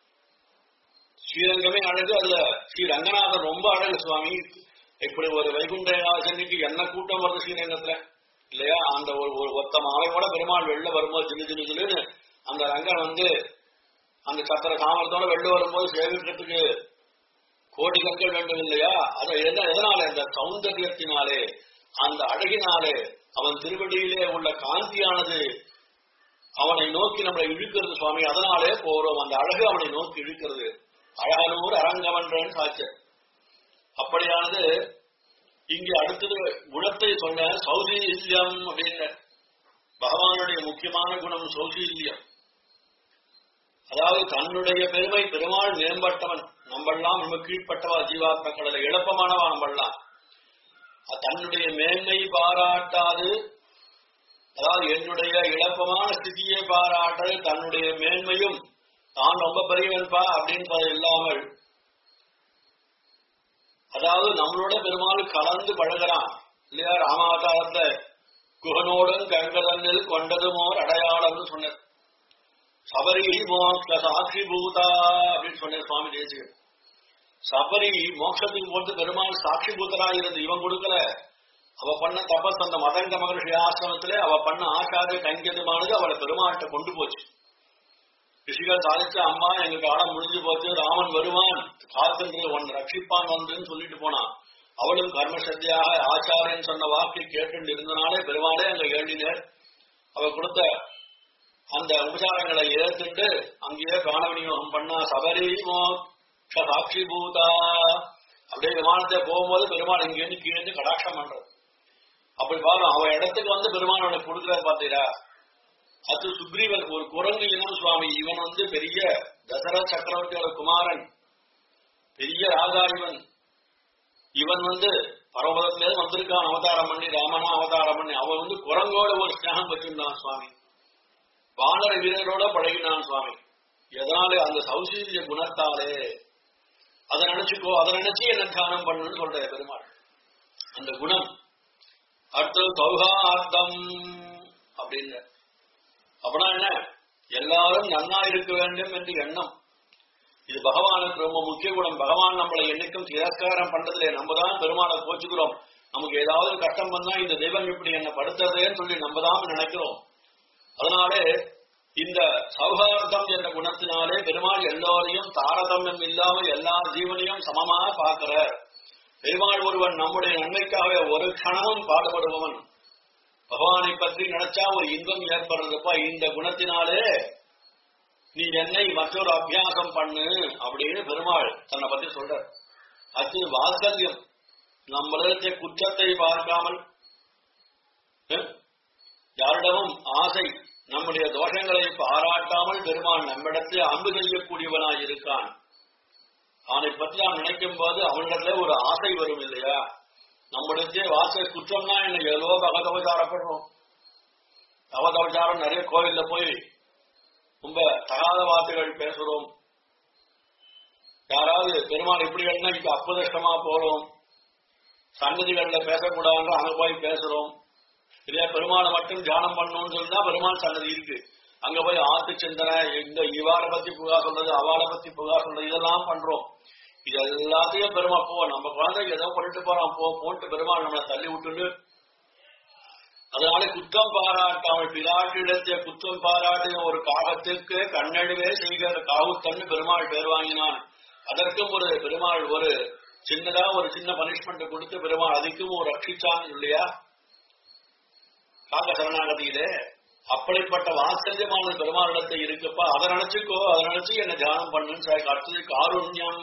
ஸ்ரீரங்கமே அழகு அதுல ஸ்ரீ ரங்கநாதன் ரொம்ப அழகு சுவாமி இப்படி ஒரு வைகுண்ட ஏகாதசிக்கு என்ன கூட்டம் வருது ஸ்ரீரங்கத்துல இல்லையா அந்த ஒரு ஒரு ஒத்த மாலையோட பெருமாள் வெளில வரும்போது ஜிலு ஜிலு ஜிலுன்னு அந்த ரங்கன் வந்து அந்த சத்திர சாமரத்தோட வெளில வரும்போது சேவிக்கிறதுக்கு கோடி கற்கள் வேண்டும் இல்லையா அது என்ன எதனால இந்த சௌந்தரியத்தினாலே அந்த அழகினாலே அவன் திருவடியிலே உள்ள காந்தியானது அவனை நோக்கி நம்மளை இழுக்கிறது சுவாமி அதனாலே போறோம் அந்த அழகு அவனை நோக்கி இழுக்கிறது அழகனூர் அரங்கமன்றன் சாட்சர் அப்படியானது இங்கே அடுத்தது குணத்தை சொன்ன சௌசீல்யம் அப்படின்னு பகவானுடைய முக்கியமான குணம் சௌசீல்யம் அதாவது தன்னுடைய பெருமை பெருமாள் மேம்பட்டவன் நம்மெல்லாம் நம்ம கீழ்ப்பட்டவா ஜீவாத்மக்களில் இழப்பமானவா நம்மெல்லாம் அது தன்னுடைய மேன்மை பாராட்டாது அதாவது என்னுடைய இழப்பமான ஸ்திதியை பாராட்டது தன்னுடைய மேன்மையும் தான் ரொம்ப பெரியவன்பா அப்படின்பது இல்லாமல் அதாவது நம்மளோட பெருமாள் கலந்து பழகிறான் இல்லையா ராமாவதாரத்துல குகனோடும் கங்கதனில் கொண்டதுமோர் அடையாளம்னு சொன்னார் சபரி மோக்ஷ சாட்சி பூதா அப்படின்னு சொன்ன சுவாமி தேசிகர் சபரி மோட்சத்துக்கு போட்டு பெருமாள் சாட்சி பூத்தரா இருந்து இவன் கொடுக்கல அவ பண்ண தபஸ் அந்த மதங்க மகர்ஷி ஆசிரமத்திலே அவ பண்ண ஆச்சாரிய கைங்கரியமானது அவளை பெருமாள்கிட்ட கொண்டு போச்சு ரிஷிகள் சாதிச்ச அம்மா எங்க காலம் முடிஞ்சு போச்சு ராமன் வருவான் காத்திருந்து உன் ரட்சிப்பான் வந்துன்னு சொல்லிட்டு போனான் அவளும் கர்மசக்தியாக ஆச்சாரியன் சொன்ன வாக்கை கேட்டு இருந்தனாலே பெருமாளே அங்க ஏண்டினர் அவ கொடுத்த அந்த உபசாரங்களை ஏற்றுண்டு அங்கேயே பிராண விநியோகம் பண்ணா சபரி மோட்ச சாட்சி பூதா அப்படியே விமானத்தை போகும்போது பெருமாள் இங்கேருந்து கீழே கடாட்சம் பண்றது அப்படி பாரு அவன் இடத்துக்கு வந்து பெருமான் அவனுக்கு கொடுக்குறாரு பாத்தீரா அது சுக்ரீவன் ஒரு குரங்கு இனம் சுவாமி இவன் வந்து பெரிய தசரத சக்கரவர்த்தியோட குமாரன் பெரிய ராஜா இவன் இவன் வந்து பரவதத்திலே வந்திருக்கான் அவதாரம் பண்ணி ராமனா அவதாரம் பண்ணி அவன் வந்து குரங்கோட ஒரு ஸ்நேகம் வச்சிருந்தான் சுவாமி வானர வீரரோட பழகினான் சுவாமி எதனால அந்த சௌசீரிய குணத்தாலே அதை நினைச்சுக்கோ அதை நினைச்சு என்ன தியானம் பண்ணுன்னு சொல்ற பெருமாள் அந்த குணம் அடுத்தது சௌகார்த்தம் அப்படின்னு அப்படின்னா என்ன எல்லாரும் நன்னா இருக்க வேண்டும் என்று எண்ணம் இது பகவானுக்கு ரொம்ப முக்கிய குணம் பகவான் நம்மளை என்னைக்கும் திரஸ்காரம் பண்றதுல நம்ம தான் பெருமாளை கோச்சுக்கிறோம் நமக்கு ஏதாவது கஷ்டம் வந்தா இந்த தெய்வம் இப்படி என்ன படுத்துறதேன்னு சொல்லி நம்ம தான் நினைக்கிறோம் அதனாலே இந்த சௌகார்த்தம் என்ற குணத்தினாலே பெருமாள் எல்லோரையும் தாரதமியம் இல்லாமல் எல்லா ஜீவனையும் சமமா பார்க்கிறார் பெருமாள் ஒருவன் நம்முடைய நன்மைக்காக ஒரு கணமும் பாடுபடுபவன் பகவானை பற்றி நினைச்சா ஒரு இன்பம் ஏற்படுறதுப்பா இந்த குணத்தினாலே நீ என்னை மற்றொரு அபியாசம் பண்ணு அப்படின்னு பெருமாள் தன்னை பத்தி சொல்றார் அது வாத்சல்யம் நம்மளிடத்தை குற்றத்தை பார்க்காமல் அஹ், யாரிடமும் ஆசை நம்முடைய தோஷங்களை பாராட்டாமல் பெருமாள் நம்மிடத்தில் அன்பு செய்யக்கூடியவனாய் இருக்கான் அவனை பற்றி நாம் நினைக்கும் போது அவனிடத்துல ஒரு ஆசை வரும் இல்லையா நம்மிடத்தே வாச குற்றம்னா என்ன ஏதோ பகதவச்சாரப்படுறோம் பகதவச்சாரம் நிறைய கோயில்ல போய் ரொம்ப தகாத வார்த்தைகள் பேசுறோம் யாராவது பெருமாள் இப்படி எழுந்தா இன்னைக்கு அப்புதஷ்டமா போறோம் சன்னதிகள்ல பேசக்கூடாதுன்னு அங்க போய் பேசுறோம் இதே பெருமாளை மட்டும் தியானம் பண்ணணும்னு சொல்லிதான் பெருமாள் சன்னதி இருக்கு அங்க போய் ஆத்து சிந்தனை எங்க இவாளை பத்தி புகா சொல்றது அவாளை பத்தி புகா சொல்றது இதெல்லாம் பண்றோம் இது எல்லாத்தையும் பெருமா போ நம்ம குழந்தைக்கு ஏதோ பண்ணிட்டு போறோம் போ போட்டு பெருமாள் நம்மளை தள்ளி விட்டுட்டு அதனால குற்றம் பாராட்டாமல் பிராட்டிடத்திய குற்றம் பாராட்டிய ஒரு காகத்திற்கு கண்ணெடுவே செய்கிற காவுத்தன்னு பெருமாள் பேர் வாங்கினான் அதற்கும் ஒரு பெருமாள் ஒரு சின்னதா ஒரு சின்ன பனிஷ்மெண்ட் கொடுத்து பெருமாள் அதுக்கும் ஒரு ரட்சிச்சான் இல்லையா காக சரணாகதியிலே அப்படிப்பட்ட வாத்சல்யமான பெருமாளிடத்தை இருக்குப்பா அதை நினைச்சுக்கோ அதை நினைச்சு என்ன தியானம் பண்ணுன்னு சொல்லி அடுத்தது காருண்யம்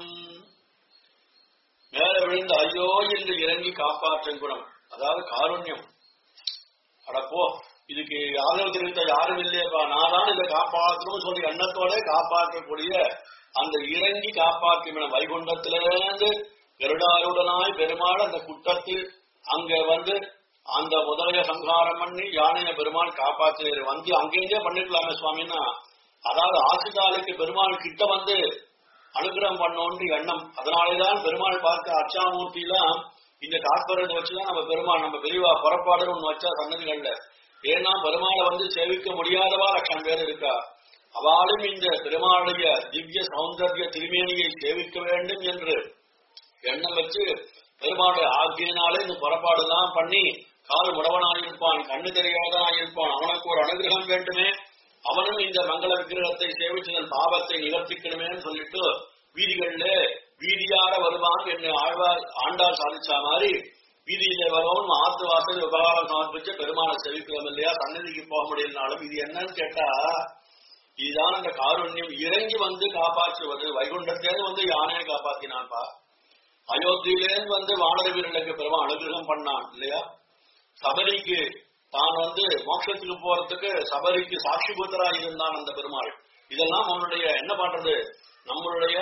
மேல விழுந்து ஐயோ என்று இறங்கி காப்பாற்றும் குணம் அதாவது காருண்யம் அடப்போ இதுக்கு ஆதரவு தெரிவித்த யாரும் இல்லையப்பா நான் தான் இதை காப்பாற்றணும் சொல்லி எண்ணத்தோட காப்பாற்றக்கூடிய அந்த இறங்கி காப்பாற்றும் என வைகுண்டத்திலிருந்து கருடாருடனாய் பெருமாள் அந்த குற்றத்தில் அங்க வந்து அந்த முதலைய சங்காரம் பண்ணி யானைய பெருமாள் காப்பாற்று வந்து அங்கேயே பண்ணிக்கலாமே சுவாமின்னா அதாவது ஆசிதாலுக்கு பெருமாள் கிட்ட வந்து அனுகிரகம் பண்ணோன்ற எண்ணம் அதனாலேதான் பெருமாள் பார்க்க அச்சாமூர்த்திலாம் இந்த தாற்பயத்தை வச்சுதான் நம்ம பெருமாள் நம்ம பெரியவா புறப்பாடுன்னு ஒண்ணு வச்சா சன்னதிகள்ல ஏன்னா பெருமாளை வந்து சேவிக்க முடியாதவா லட்சம் பேர் இருக்கா அவளும் இந்த பெருமாளுடைய திவ்ய சௌந்தர்ய திருமேனியை சேவிக்க வேண்டும் என்று எண்ணம் வச்சு பெருமாளுடைய ஆக்கியினாலே இந்த புறப்பாடுதான் பண்ணி கால் முடவனாயிருப்பான் கண்ணு தெரியாதனாயிருப்பான் அவனுக்கு ஒரு அனுகிரகம் வேண்டுமே அவனும் இந்த மங்கள விக்கிரகத்தை சேவிச்சதன் பாவத்தை நிவர்த்திக்கணுமேன்னு சொல்லிட்டு வீதிகள்ல வீதியார வருவான் என்று ஆழ்வார் ஆண்டாள் சாதிச்சா மாதிரி வீதியில வரவும் ஆத்து வாசல் உபகாரம் சமர்ப்பிச்சு பெருமாளை செவிக்கிறோம் இல்லையா சன்னதிக்கு போக முடியலனாலும் இது என்னன்னு கேட்டா இதுதான் அந்த காருண்யம் இறங்கி வந்து காப்பாற்றுவது வைகுண்டத்தேன்னு வந்து யானையை காப்பாத்தினான்பா அயோத்தியிலேருந்து வந்து வானர வீரர்களுக்கு பெருமா அனுகிரகம் பண்ணான் இல்லையா சபரிக்கு தான் வந்து மோட்சத்துக்கு போறதுக்கு சபரிக்கு சாட்சிபூத்தரா இருந்தான் அந்த பெருமாள் இதெல்லாம் நம்மளுடைய என்ன பண்றது நம்மளுடைய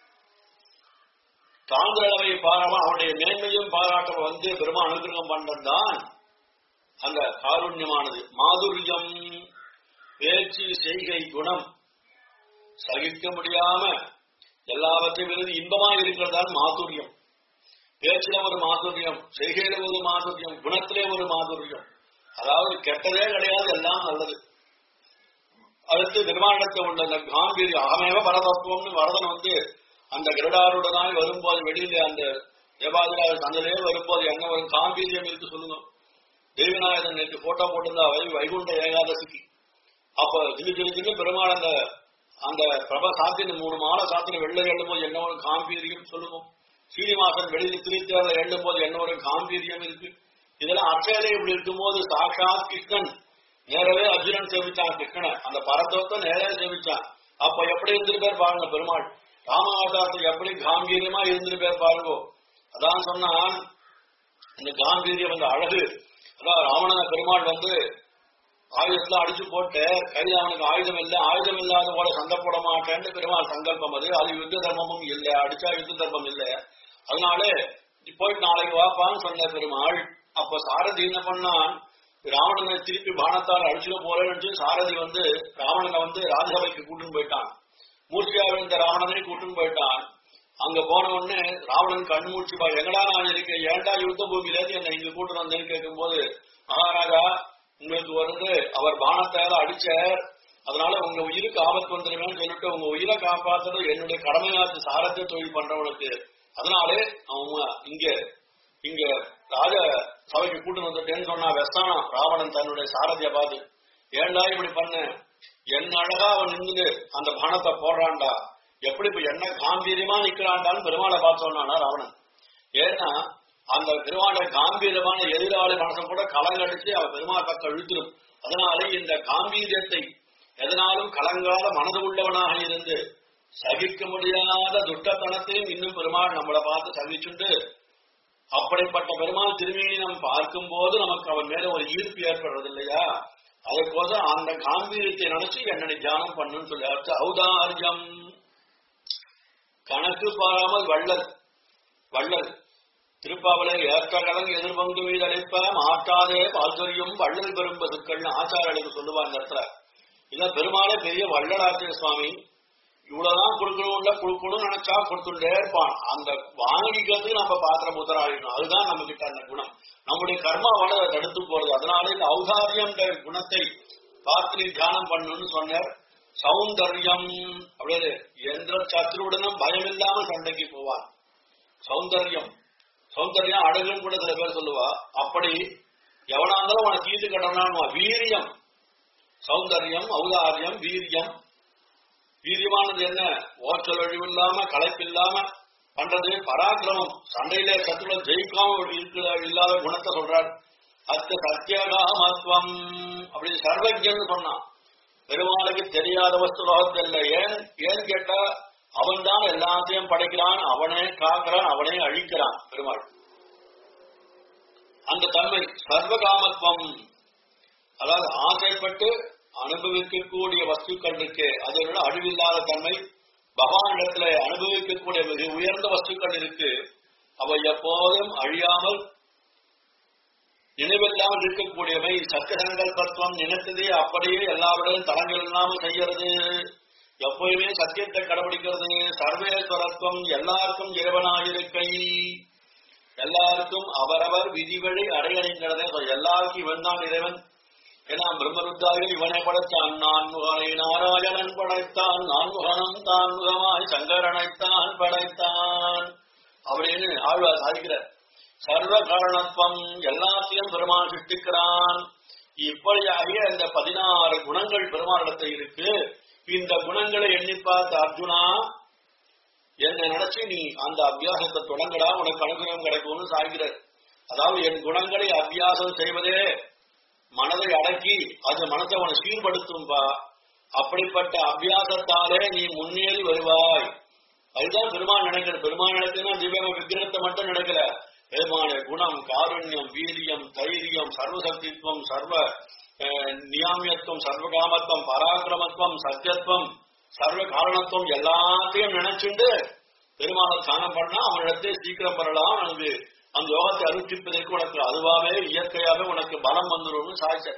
தாழ்ந்த அளவை பாராம அவனுடைய மேன்மையும் பாராட்ட வந்து பெருமா அனுகிரகம் பண்றதுதான் அந்த காருண்யமானது மாதுரியம் பேச்சு செய்கை குணம் சகிக்க முடியாம எல்லாவற்றையும் இருந்து இன்பமா இருக்கிறதான் மாதுரியம் பேச்சில ஒரு மாதுரியம் செய்கையில ஒரு மாதுரியம் குணத்திலே ஒரு மாதுரியம் அதாவது கெட்டதே கிடையாது எல்லாம் நல்லது அடுத்து நிர்மாணத்தை உள்ள அந்த காம்பீரியம் அகமேவ பரதத்துவம்னு வரதன் வந்து அந்த கிரடாருடனாய் வரும்போது வெளியில அந்த தேவாதிராஜ் தந்திலே வரும்போது என்ன ஒரு காம்பீரியம் இருக்கு சொல்லுங்க தேவிநாயகன் நேற்று போட்டோ போட்டிருந்தா வை வைகுண்ட ஏகாதசிக்கு அப்ப திடீர் திடீர்னு பெருமாள் அந்த அந்த பிரப சாத்தின மூணு மாலை சாத்தின வெள்ளை எழுதும் போது என்ன ஒரு காம்பீரியம் சொல்லுவோம் சீனிவாசன் வெளியில் திருத்தேர்ல எழுதும் போது என்ன ஒரு காம்பீரியம் இருக்கு இதெல்லாம் அச்சையிலே இப்படி இருக்கும்போது சாட்சாத் கிருஷ்ணன் நேரவே அர்ஜுனன் சேவிச்சான் கிருஷ்ணனை அந்த பரத்தத்தை நேரே சேவிச்சான் அப்ப எப்படி இருந்திருப்பார் பாருங்க பெருமாள் ராமாவதாரத்துக்கு எப்படி காம்பீரியமா இருந்திருப்பார் பாருங்க அதான் சொன்னான் இந்த காம்பீரியம் அந்த அழகு அதான் ராவணன பெருமாள் வந்து ஆயுதத்துல அடிச்சு போட்டு கையில் அவனுக்கு ஆயுதம் இல்லை ஆயுதம் இல்லாத போல சண்டை போட மாட்டேன்னு பெருமாள் சங்கல்பம் அது அது யுத்த தர்மமும் இல்லை அடிச்சா யுத்த தர்மம் இல்லை அதனால நீ போயிட்டு நாளைக்கு வாப்பான்னு சொன்ன பெருமாள் அப்ப சாரதி என்ன பண்ணான் ராவணனை திருப்பி பானத்தால் அடிச்சுட போறேன்னு சாரதி வந்து ராவணனை வந்து ராஜசபைக்கு கூட்டின்னு போயிட்டான் மூர்த்தியா விழுந்த ராவணனை கூட்டின்னு போயிட்டான் அங்க போன உடனே ராவணன் கண் மூச்சு பா எங்கடா நான் இருக்கேன் ஏன்டா யுத்த பூமியில இருந்து என்னை இங்க கூட்டு வந்தேன்னு கேட்கும்போது மகாராஜா உங்களுக்கு வந்து அவர் பானத்தால அடிச்சார் அதனால உங்க உயிருக்கு ஆபத்து வந்துருமேன்னு சொல்லிட்டு உங்க உயிரை காப்பாத்துறது என்னுடைய கடமையாச்சு சாரத்தை தொழில் பண்றவனுக்கு அதனாலே அவன் இங்க இங்க ராஜ சபைக்கு கூட்டு வந்துட்டேன்னு சொன்னா வெஸ்தானம் ராவணன் தன்னுடைய சாரதிய பார்த்து ஏன்டா இப்படி பண்ண என்ன அழகா அவன் நின்று அந்த பானத்தை போடுறான்டா எப்படி இப்ப என்ன காம்பீரியமா நிக்கிறான்டான்னு பெருமாளை பார்த்து சொன்னானா ராவணன் ஏன்னா அந்த பெருமாளை காம்பீரமான எதிராளி மனசை கூட கலங்கடிச்சு அவன் பெருமாள் பக்கம் இழுத்துடும் அதனாலே இந்த காம்பீரியத்தை எதனாலும் கலங்காத மனது உள்ளவனாக இருந்து சகிக்க முடியாத துட்டத்தனத்தையும் இன்னும் பெருமாள் நம்மளை பார்த்து சகிச்சுண்டு அப்படிப்பட்ட பெருமாள் திரும்பியை நாம் பார்க்கும் போது நமக்கு அவன் மேல ஒரு ஈர்ப்பு ஏற்படுறது இல்லையா அதற்கோசம் அந்த காம்பீரியத்தை நினைச்சு என்னை தியானம் பண்ணுன்னு சொல்லி அடுத்து ஔதாரியம் கணக்கு பாராமல் வள்ளல் வள்ளல் திருப்பாவலை ஏற்றகலன் எதிர்பங்கு மீது அழைப்ப மாற்றாதே பால்சொரியும் வள்ளல் பெரும் பசுக்கள்னு ஆச்சாரியர்களுக்கு சொல்லுவா இந்த இடத்துல இதான் பெருமாளே பெரிய வள்ளலாற்றிய சுவாமி இவ்வளவுதான் கொடுக்கணும்ல கொடுக்கணும்னு நினைச்சா கொடுத்துட்டே இருப்பான் அந்த வாங்கிக்கிறதுக்கு நம்ம பாத்திர புத்தராகிடணும் அதுதான் நம்ம கிட்ட அந்த குணம் நம்முடைய கர்மாவோட அதை தடுத்து போறது அதனால இந்த ஔதாரியம்ன்ற குணத்தை பார்த்து நீ தியானம் பண்ணணும்னு சொன்னார் சௌந்தர்யம் அப்படியே எந்த சத்ருவுடனும் பயம் இல்லாம சண்டைக்கு போவான் சௌந்தர்யம் சௌந்தர்யம் அழகுன்னு கூட சில பேர் சொல்லுவா அப்படி எவனா இருந்தாலும் உனக்கு தீர்த்து கட்டணா வீரியம் சௌந்தர்யம் ஔதாரியம் வீரியம் வீரியமானது என்ன ஓச்சல் அழிவு இல்லாம களைப்பு இல்லாம பண்றது பராக்கிரமம் சண்டையில சத்துருல ஜெயிக்காம இருக்கிற இல்லாத குணத்தை சொல்றார் அத்த சத்தியகாமத்துவம் அப்படி சர்வஜன் சொன்னான் பெருமாளுக்கு தெரியாத வஸ்து லோகத்தில் ஏன் ஏன் கேட்டா அவன் தான் எல்லாத்தையும் படைக்கிறான் அவனே காக்கிறான் அவனே அழிக்கிறான் பெருமாள் அந்த தன்மை சர்வகாமத்துவம் அதாவது ஆசைப்பட்டு அனுபவிக்கக்கூடிய வஸ்துக்கள் இருக்கு அதோட அழிவில்லாத தன்மை பகவானிடத்துல அனுபவிக்கக்கூடிய மிக உயர்ந்த வஸ்துக்கள் இருக்கு அவை எப்போதும் அழியாமல் நினைவில்லாமல் இருக்கக்கூடியவை சத்தியசங்கல்பத்துவம் நினைத்ததே அப்படியே எல்லாவிடையும் தளங்கள் இல்லாமல் செய்யறது எப்போதுமே சத்தியத்தை கடைபிடிக்கிறது சர்வேஸ்வரத்துவம் எல்லாருக்கும் இறைவனாயிருக்கை எல்லாருக்கும் அவரவர் விதிவழி அடையடைங்கிறதே எல்லாருக்கும் இவன் தான் இறைவன் ஏன்னா பிரம்மருத்தாவில் இவனை படைத்தான் நான்முகனை நாராயணன் படைத்தான் நான்முகனம் தான் முகமாய் சங்கரனைத்தான் படைத்தான் அப்படின்னு ஆழ்வார் சாதிக்கிறார் சர்வ காரணத்துவம் எல்லாத்தையும் பெருமான் சிருஷ்டிக்கிறான் இப்படியாகிய இந்த பதினாறு குணங்கள் பெருமானிடத்தில் இருக்கு இந்த குணங்களை எண்ணி பார்த்த அர்ஜுனா என்னை நினைச்சு நீ அந்த அபியாசத்தை தொடங்கடா உனக்கு அனுகிரகம் கிடைக்கும்னு சாய்கிறார் அதாவது என் குணங்களை அபியாசம் செய்வதே மனதை அடக்கி அது மனதை அவனை சீர்படுத்தும்பா அப்படிப்பட்ட அபியாசத்தாலே நீ முன்னேறி வருவாய் அதுதான் பெருமான் நினைக்கிற பெருமான் நினைக்கிறா திவ்யம விக்கிரகத்தை மட்டும் நினைக்கல பெருமான குணம் காருண்யம் வீரியம் தைரியம் சர்வசக்தித்வம் சர்வ நியாமியத்துவம் சர்வகாமத்துவம் பராக்கிரமத்துவம் சத்தியத்துவம் சர்வ காரணத்துவம் எல்லாத்தையும் நினைச்சுண்டு பெருமாளை தியானம் பண்ணா அவனிடத்தை சீக்கிரம் பெறலாம் உனக்கு அந்த யோகத்தை அனுஷ்டிப்பதற்கு உனக்கு அதுவாவே இயற்கையாவே உனக்கு பலம் வந்துடும் சாய்ச்ச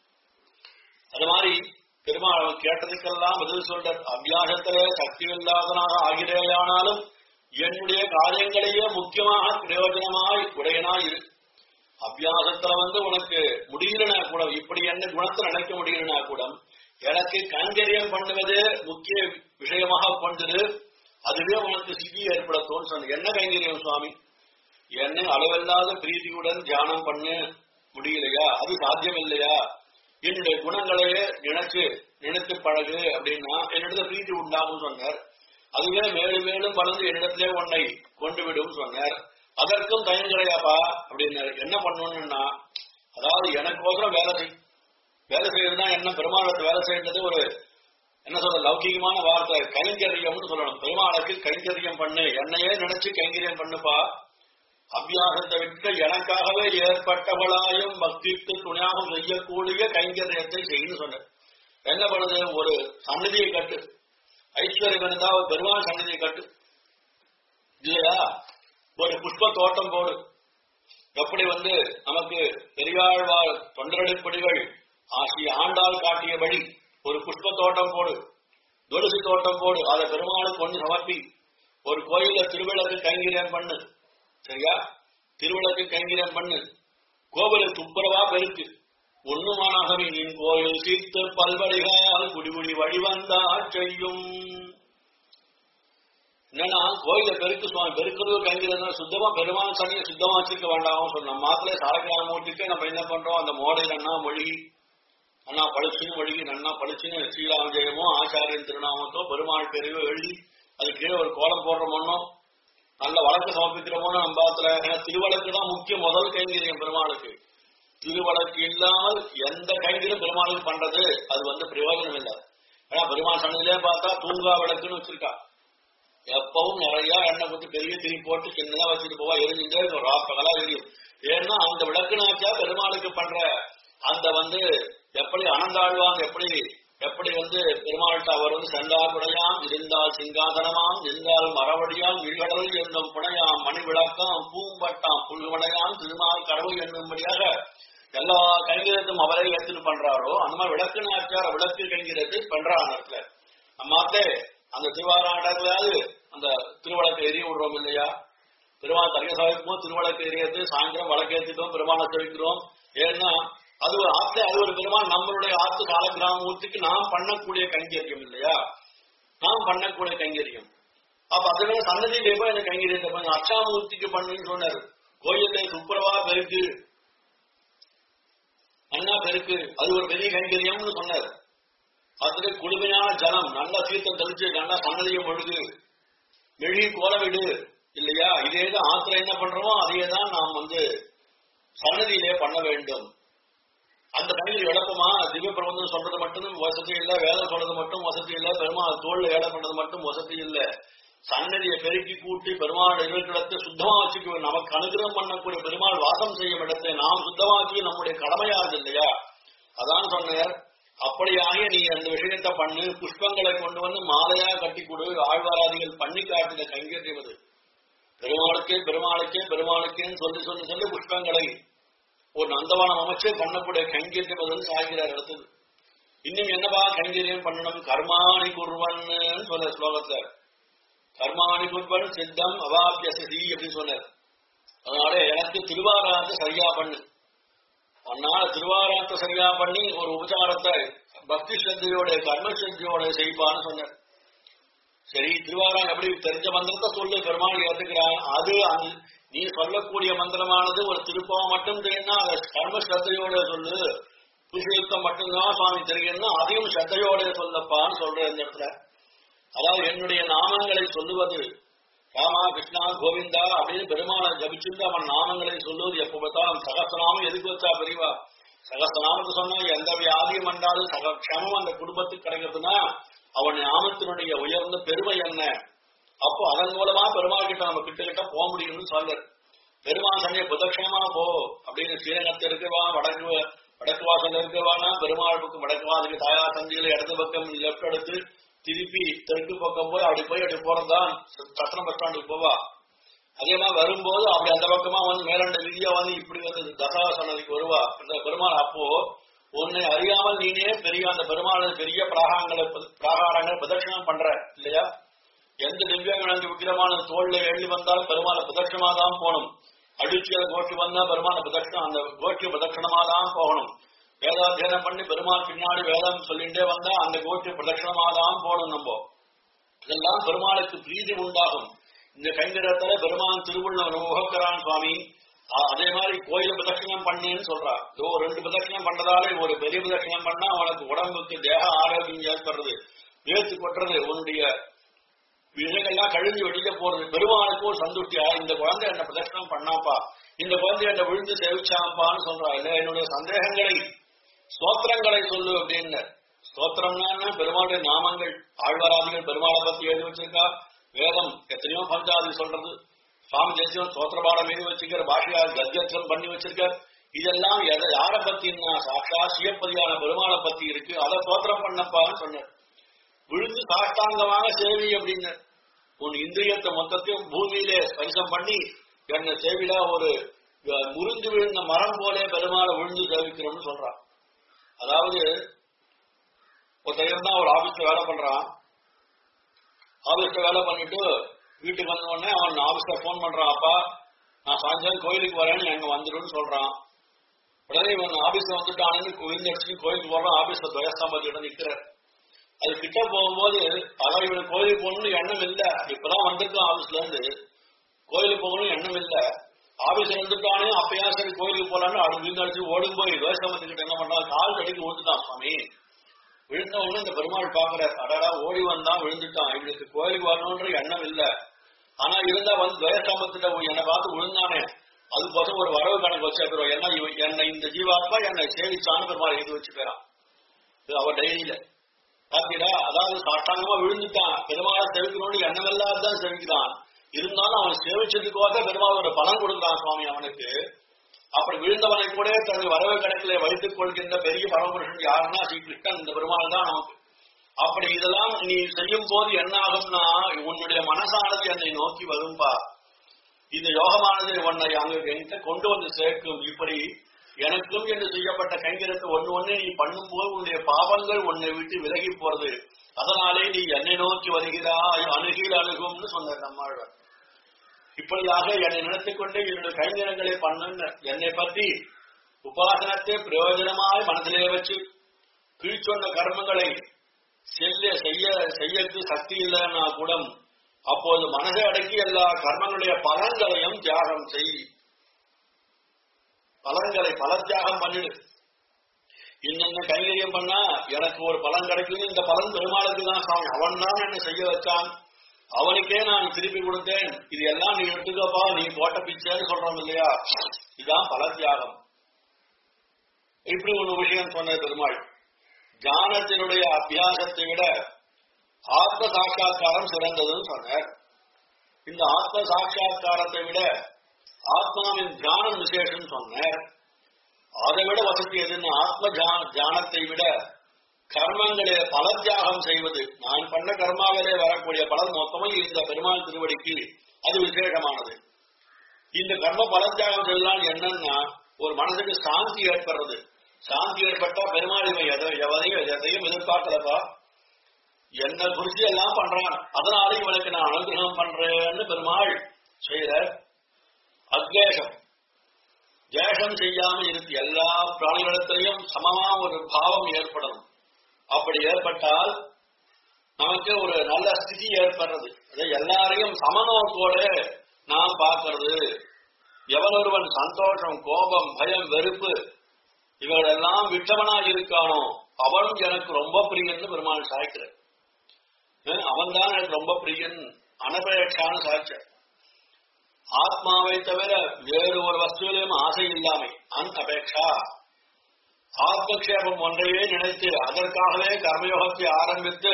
அது மாதிரி பெருமாள் அவன் கேட்டதுக்கெல்லாம் பதில் சொல்ற அபியாசத்திலே சக்தி இல்லாதனாக ஆகிறேயானாலும் என்னுடைய காரியங்களையே முக்கியமாக பிரயோஜனமாய் உடையனாய் இரு அபியாசத்துல வந்து உனக்கு முடியலனா கூட இப்படி என்ன குணத்தை நினைக்க முடியலனா கூட எனக்கு கைங்கரியம் பண்ணுவது முக்கிய விஷயமாக கொண்டது அதுவே உனக்கு சிதி ஏற்படுத்தும் சொன்ன என்ன கைங்கரியம் சுவாமி என்னை அளவில்லாத பிரீதியுடன் தியானம் பண்ண முடியலையா அது சாத்தியம் இல்லையா என்னுடைய குணங்களையே நினைச்சு நினைத்து பழகு அப்படின்னா என்னிடத்துல பிரீதி உண்டாகும் சொன்னார் அதுவே மேலும் மேலும் வளர்ந்து என்னிடத்திலே உன்னை கொண்டு விடும் சொன்னார் அதற்கும் தயங்கலையாப்பா அப்படின்னாரு என்ன பண்ணணும்னா அதாவது எனக்கோசரம் வேலை செய் வேலை செய்யறதுனா என்ன பெருமாளுக்கு வேலை செய்யறது ஒரு என்ன சொல்ற லௌகிகமான வார்த்தை கைங்கரியம்னு சொல்லணும் பெருமாளுக்கு கைங்கரியம் பண்ணு என்னையே நினைச்சு கைங்கரியம் பண்ணுப்பா அபியாசத்தை விட்டு எனக்காகவே ஏற்பட்டவளாயும் பக்திக்கு துணையாகவும் செய்யக்கூடிய கைங்கரியத்தை செய்யணும் சொன்ன என்ன பண்ணுது ஒரு சன்னதியை கட்டு ஐஸ்வர்யம் இருந்தா ஒரு பெருமாள் சன்னதியை கட்டு இல்லையா ஒரு புஷ்ப தோட்டம் போடு எப்படி வந்து நமக்கு பெரியாழ்வார் தொண்டரடிப்படிகள் ஆசிய ஆண்டாள் காட்டிய வழி ஒரு புஷ்ப தோட்டம் போடு துளசி தோட்டம் போடு அதை பெருமாளுக்கு கொண்டு சமர்ப்பி ஒரு கோயில திருவிளக்கு கைங்கரியம் பண்ணு சரியா திருவிளக்கு கைங்கரியம் பண்ணு கோவிலை துப்புரவா பெருக்கு ஒண்ணுமானாகவே நின் கோயில் சீர்த்து பல்வழிகால் குடிகுடி வழிவந்தா செய்யும் என்னன்னா கோயில பெருக்கு சுவாமி பெருக்கிறது கைங்கிறது சுத்தமா பெருமாள் சனியை சுத்தமா வச்சிருக்க வேண்டாம் சொன்ன மாத்திரை சாரகிராமூர்த்திக்கு நம்ம என்ன பண்றோம் அந்த மோடையில் அண்ணா மொழி அண்ணா பளிச்சுன்னு ஒழுகி நன்னா பளிச்சுன்னு ஸ்ரீராம ஜெயமோ ஆச்சாரியன் திருநாமத்தோ பெருமாள் பேரையோ எழுதி அது கீழே ஒரு கோலம் போடுறோமோ நல்ல வழக்கு சமர்ப்பிக்கிறோமோன்னு நம்ம பாத்துல ஏன்னா திருவழக்கு தான் முக்கிய முதல் கைங்கரியம் பெருமாளுக்கு திருவழக்கு இல்லாமல் எந்த கைங்கரியம் பெருமாளுக்கு பண்றது அது வந்து பிரயோஜனம் இல்லை ஏன்னா பெருமாள் சன்னதிலே பார்த்தா தூங்கா விளக்குன்னு வச்சிருக்கா எப்பவும் நிறைய எண்ணெய் குத்து பெரிய திரி போட்டு சின்னதா வச்சுட்டு போவா எரிஞ்சுட்டே இருக்கும் ராப்பகலா எரியும் ஏன்னா அந்த விளக்குனாச்சா பெருமாளுக்கு பண்ற அந்த வந்து எப்படி அனந்தாழ்வான் எப்படி எப்படி வந்து பெருமாள்கிட்ட அவர் வந்து செந்தாக்குடையாம் இருந்தால் சிங்காசனமாம் நின்றால் மரவடியாம் விழ்கடல் என்னும் புனையாம் மணி விளக்கம் பூம்பட்டாம் புல்வடையாம் திருமால் கடவு என்னும்படியாக எல்லா கைங்கரத்தும் அவரே எடுத்துட்டு பண்றாரோ அந்த மாதிரி விளக்கு நாச்சார விளக்கு கைங்கிறது பண்றாங்க இடத்துல நம்மாத்தே அந்த திருவாராண்டங்களாவது அந்த திருவழக்கு எரிய விடுறோம் இல்லையா பெருமாள் தனிய சமைப்போம் திருவழக்கு எரியது சாயந்தரம் வழக்கேற்றிட்டோம் பெருமாளை செவிக்கிறோம் ஏன்னா அது ஒரு ஆத்து அது ஒரு பெருமாள் நம்மளுடைய ஆத்து கால கிராமத்துக்கு நாம் பண்ணக்கூடிய கைங்கரியம் இல்லையா நாம் பண்ணக்கூடிய கைங்கரியம் அப்ப அதுவே சன்னதியில போய் அந்த கைங்கரியத்தை பண்ண அச்சாமூர்த்திக்கு பண்ணுன்னு சொன்னாரு கோயிலை துப்புரவா பெருக்கு அண்ணா பெருக்கு அது ஒரு பெரிய கைங்கரியம்னு சொன்னாரு அதுல குளுமையான ஜலம் நல்ல தீர்த்தம் தெளிச்சு நல்லா சன்னதியம் ஒழுகு மெழி கோலவிடு இல்லையா இதே தான் ஆத்திர என்ன பண்றோமோ அதே தான் நாம் வந்து சன்னதியிலே பண்ண வேண்டும் அந்த கையில் இழப்புமா திவ்ய பிரபந்தம் சொல்றது மட்டும் வசதி இல்ல வேதம் சொல்றது மட்டும் வசதி இல்ல பெருமாள் தோல்ல வேலை பண்றது மட்டும் வசதி இல்ல சன்னதியை பெருக்கி கூட்டி பெருமாள் இருக்கிறத்தை சுத்தமா வச்சுக்க நமக்கு அனுகிரகம் பண்ணக்கூடிய பெருமாள் வாசம் செய்யும் இடத்தை நாம் சுத்தமாக்கி நம்முடைய கடமையாது இல்லையா அதான் சொன்னார் அப்படியாக நீ அந்த விஷயத்தை பண்ணு புஷ்பங்களை கொண்டு வந்து மாலையா கட்டி கொடு ஆழ்வாராதிகள் பண்ணி காட்டுங்க கைங்கறிவது பெருமாளுக்கே பெருமாளுக்கே பெருமாளுக்கேன்னு சொல்லி சொல்லி சொல்லி புஷ்பங்களை ஒரு நந்தவனம் அமைச்சு பண்ணக்கூடிய கைங்கரியம் அதுன்னு சாய்கிறார் அடுத்தது இன்னும் என்னவா கைங்கரியம் பண்ணணும் கர்மாணி குர்வன்னு சொல்ற ஸ்லோகத்துல கர்மாணி குர்வன் சித்தம் அவாபியசி அப்படின்னு சொன்னார் அதனால எனக்கு திருவாராத்தை சரியா பண்ணு அதனால திருவாராத்தை சரியா பண்ணி ஒரு உபச்சாரத்தை பக்தி ஸ்ரத்தையோட கர்ம ஸ்ரத்தையோட செய்வான்னு சொன்னார் சரி திருவாராம் எப்படி தெரிஞ்ச மந்திரத்தை சொல்லு பெருமாள் ஏத்துக்கிறான் அது அந்த நீ சொல்லக்கூடிய மந்திரமானது ஒரு திருப்பம் மட்டும் தெரியும்னா அதை கர்ம ஸ்ரத்தையோட சொல்லு புருஷயுக்தம் மட்டும்தான் சுவாமி தெரியும்னா அதையும் ஸ்ரத்தையோட சொல்லப்பான்னு சொல்ற இந்த இடத்துல அதாவது என்னுடைய நாமங்களை சொல்லுவது ராமா கிருஷ்ணா கோவிந்தா அப்படின்னு பெருமாளை ஜபிச்சிருந்து அவன் நாமங்களை சொல்லுவது எப்ப பார்த்தாலும் சகசநாமம் எதுக்கு வச்சா பெரியவா சகசநாமத்தை சொன்னா எந்த வியாதியும் வந்தாலும் சக க்ஷமம் அந்த குடும்பத்துக்கு கிடைக்கிறதுனா அவன் நாமத்தினுடைய உயர்ந்த பெருமை என்ன அப்போ அதன் மூலமா பெருமாள் கிட்ட நம்ம கிட்ட கிட்ட போக முடியும்னு சொல்றாரு பெருமாள் சமய புதக்ஷமா போ அப்படின்னு ஸ்ரீரங்கத்தில் இருக்கவா வடக்கு வடக்கு வாசல் இருக்கவானா பெருமாள் பக்கம் வடக்கு வாசலுக்கு தாயார் சந்தியில இடது பக்கம் லெப்ட் எடுத்து திருப்பி தெற்கு பக்கம் போய் அப்படி போய் அப்படி போறதுதான் சத்திரம் பஸ் ஸ்டாண்டுக்கு போவா அதே மாதிரி வரும்போது அப்படி அந்த பக்கமா வந்து மேலண்ட விதியா வந்து இப்படி வந்து தசாசனத்துக்கு வருவா அந்த பெருமாள் அப்போ உன்னை அறியாமல் நீனே பெரிய அந்த பெருமாள் பெரிய பிராகாரங்களை பிராகாரங்களை பிரதட்சணம் பண்ற இல்லையா எந்த திவ்யங்களுக்கு விக்கிரமான தோல்ல எழுதி வந்தாலும் பெருமாளை பிரதட்சணமா தான் போகணும் அடிச்சிய கோஷ்டி வந்தா பெருமாளை பிரதட்சணம் அந்த கோஷ்டி பிரதட்சணமா தான் போகணும் வேதாத்தியனம் பண்ணி பெருமாள் பின்னாடி வேதம் சொல்லிட்டே வந்தா அந்த கோஷ்டி பிரதட்சணமா தான் போகணும் நம்ம இதெல்லாம் பெருமாளுக்கு பிரீதி உண்டாகும் இந்த கைங்கரத்துல பெருமாள் திருவுள்ள உகக்கிறான் சுவாமி அதே மாதிரி கோயில பிரதட்சணம் பண்ணின்னு சொல்றா இதோ ரெண்டு பிரதட்சணம் பண்றதாலே ஒரு பெரிய பிரதட்சணம் பண்ணா அவனுக்கு உடம்புக்கு தேக ஆரோக்கியம் ஏற்படுறது வேத்து கொட்டுறது உன்னுடைய விதைகள்லாம் கழிஞ்சு வெளியில போறது பெருமாளுக்கு ஒரு சந்துஷ்டியா இந்த குழந்தை என்ன பிரதட்சணம் பண்ணாப்பா இந்த குழந்தை என்ன விழுந்து சேவிச்சாப்பான்னு சொல்றா இல்ல என்னுடைய சந்தேகங்களை ஸ்தோத்திரங்களை சொல்லு அப்படின்னு ஸ்தோத்திரம்னா பெருமாளுடைய நாமங்கள் ஆழ்வாராதிகள் பெருமாளை பத்தி எழுதி வச்சிருக்கா வேதம் எத்தனையோ பஞ்சாதி சொல்றது சுவாமி தேசியம் சோத்திரபாடம் மீது வச்சிருக்கிற பாஷையா கத்தியத்திரம் பண்ணி வச்சிருக்கார் இதெல்லாம் எதை யார பத்தின்னா சாட்சா சிவப்பதியான பெருமாளை பத்தி இருக்கு அதை சோத்திரம் பண்ணப்பான்னு சொன்னார் விழுந்து சாஷ்டாங்கமாக சேவி அப்படின்னு உன் இந்திரியத்தை மொத்தத்தையும் பூமியிலே ஸ்பரிசம் பண்ணி என்ன சேவிடா ஒரு அஹ், முறிந்து விழுந்த மரம் போலே பெருமாளை விழுந்து சேவிக்கிறோம்னு சொல்றான் அதாவது ஒருத்தர் தான் ஒரு ஆபீஸ்ல வேலை பண்றான் ஆபீஸ்ல வேலை பண்ணிட்டு வீட்டுக்கு வந்த உடனே அவன் ஆபீஸ்ல போன் பண்றான் அப்பா நான் சாயந்தரம் கோயிலுக்கு வரேன்னு எங்க வந்துருன்னு சொல்றான் உடனே இவன் ஆபீஸ்ல வந்துட்டான்னு விழுந்தடிச்சு கோயிலுக்கு போறான் ஆபீஸ்ல துவயஸ்தாம்பதியோட நிக்கிறார் அது கிட்ட போகும்போது அதான் இவனுக்கு கோயிலுக்கு போகணும்னு எண்ணம் இல்ல இப்பதான் வந்திருக்கான் ஆபீஸ்ல இருந்து கோயிலுக்கு போகணும்னு எண்ணம் இல்ல ஆபீஸ்ல வந்துட்டானே அப்பயா சரி கோயிலுக்கு போலான்னு அது விழுந்தடிச்சு ஓடும் போய் துவயஸ்தாம்பதிக்கிட்ட என்ன பண்றான் கால் தடிக்கு ஊத்துட்டான் சுவாமி விழுந்த உடனே இந்த பெருமாள் பாக்குறார் அடடா ஓடி வந்தான் விழுந்துட்டான் இவனுக்கு கோயிலுக்கு வரணும்ன்ற எண்ணம் இல்ல ஆனா இருந்தா வந்து துவயஸ்தாம்பத்திட்ட என்னை பார்த்து விழுந்தானே அதுக்கோசம் ஒரு வரவு கணக்கு வச்சிருக்கிறோம் என்ன இவன் என்னை இந்த ஜீவாத்மா என்னை சேவிச்சான்னு பெருமாள் எழுதி வச்சுக்கிறான் இது அவர் டைரியில பாத்தீங்களா அதாவது சாஷ்டாங்கமா விழுந்துட்டான் பெருமாளை செவிக்கணும்னு எண்ணம் இல்லாதான் செவிக்கிறான் இருந்தாலும் அவன் சேவிச்சதுக்கோக பெருமாளோட பலன் கொடுக்கிறான் சுவாமி அவனுக்கு அப்படி விழுந்தவனை கூட தனது வரவு கணக்கிலே வைத்துக் கொள்கின்ற பெரிய பரமபுருஷன் யாருன்னா ஸ்ரீ கிருஷ்ணன் இந்த பெருமாள் தான் நமக்கு அப்படி இதெல்லாம் நீ செய்யும் போது என்ன ஆகும்னா உன்னுடைய மனசானது என்னை நோக்கி வரும்பா இந்த யோகமானது உன்னை அங்கு என்கிட்ட கொண்டு வந்து சேர்க்கும் இப்படி எனக்கும் என்று செய்யப்பட்ட கைங்கரத்தை ஒண்ணு ஒண்ணு நீ பண்ணும்போது உன்னுடைய பாவங்கள் உன்னை விட்டு விலகி போறது அதனாலே நீ என்னை நோக்கி வருகிறாய் அணுகில் அணுகும்னு சொன்னார் நம்மாழ்வார் இப்படியாக என்னை நினைத்துக் கொண்டு என்னுடைய கைங்கரங்களை பண்ணுங்க என்னை பற்றி உபாசனத்தை பிரயோஜனமாய் மனதிலே வச்சு கீழ்ச்சொன்ன கர்மங்களை செல்ல செய்ய செய்யக்கு சக்தி இல்லைன்னா கூட அப்போது மனதை அடக்கி எல்லா கர்மங்களுடைய பலன்களையும் தியாகம் செய் பலன்களை பல தியாகம் பண்ணிடு இன்னென்ன கைங்கரியம் பண்ணா எனக்கு ஒரு பலன் கிடைக்குது இந்த பலன் பெருமாளுக்கு தான் சாமி அவன் தான் என்ன செய்ய வச்சான் அவனுக்கே நான் திருப்பி கொடுத்தேன் இது எல்லாம் நீ எடுத்துக்கப்பா நீ போட்ட பிச்சைன்னு சொல்றோம் இல்லையா இதுதான் பல தியாகம் இப்படி ஒரு விஷயம் சொன்ன பெருமாள் ஞானத்தினுடைய அபியாசத்தை விட ஆத்ம சாட்சா்காரம் சிறந்ததுன்னு சொன்னார் இந்த ஆத்ம சாட்சா்காரத்தை விட ஆத்மாவின் தியானம் விசேஷம் சொன்னார் அதை விட வசதி எதுன்னு ஆத்ம தியா- தியானத்தை விட கர்மங்களே பல தியாகம் செய்வது நான் பண்ண கர்மாவிலே வரக்கூடிய பலன் மொத்தமும் இந்த பெருமாள் திருவடிக்கு அது விசேஷமானது இந்த கர்ம பல தியாகம் செய்யலாம் என்னன்னா ஒரு மனசுக்கு சாந்தி ஏற்படுறது சாந்தி ஏற்பட்டா பெருமாள் இவன் எதை எவரையும் எதையும் எதிர்பார்க்கலப்பா என்ன குறிச்சு எல்லாம் பண்றான் அதனால இவனுக்கு நான் அனுகிரகம் பண்றேன்னு பெருமாள் செய்யற அத்வேஷம் தேசம் செய்யாம இருக்கு எல்லா பிராணிகளிடத்திலையும் சமமா ஒரு பாவம் ஏற்படணும் அப்படி ஏற்பட்டால் நமக்கு ஒரு நல்ல ஸ்திதி ஏற்படுறது அது எல்லாரையும் சமநோக்கோட நாம் பார்க்கிறது எவன் ஒருவன் சந்தோஷம் கோபம் பயம் வெறுப்பு இவர்களெல்லாம் விட்டவனா இருக்கானோ அவன் எனக்கு ரொம்ப பிரியன்னு பெருமாள் சாய்க்கிறார் அவன் தான் எனக்கு ரொம்ப பிரியன் அனபேட்சான்னு சாய்ச்சார் ஆத்மாவை தவிர வேறு ஒரு வஸ்துவிலும் ஆசை இல்லாமை அன் அபேட்சா ஆத்மக்ஷேபம் ஒன்றையே நினைத்து அதற்காகவே கர்மயோகத்தை ஆரம்பித்து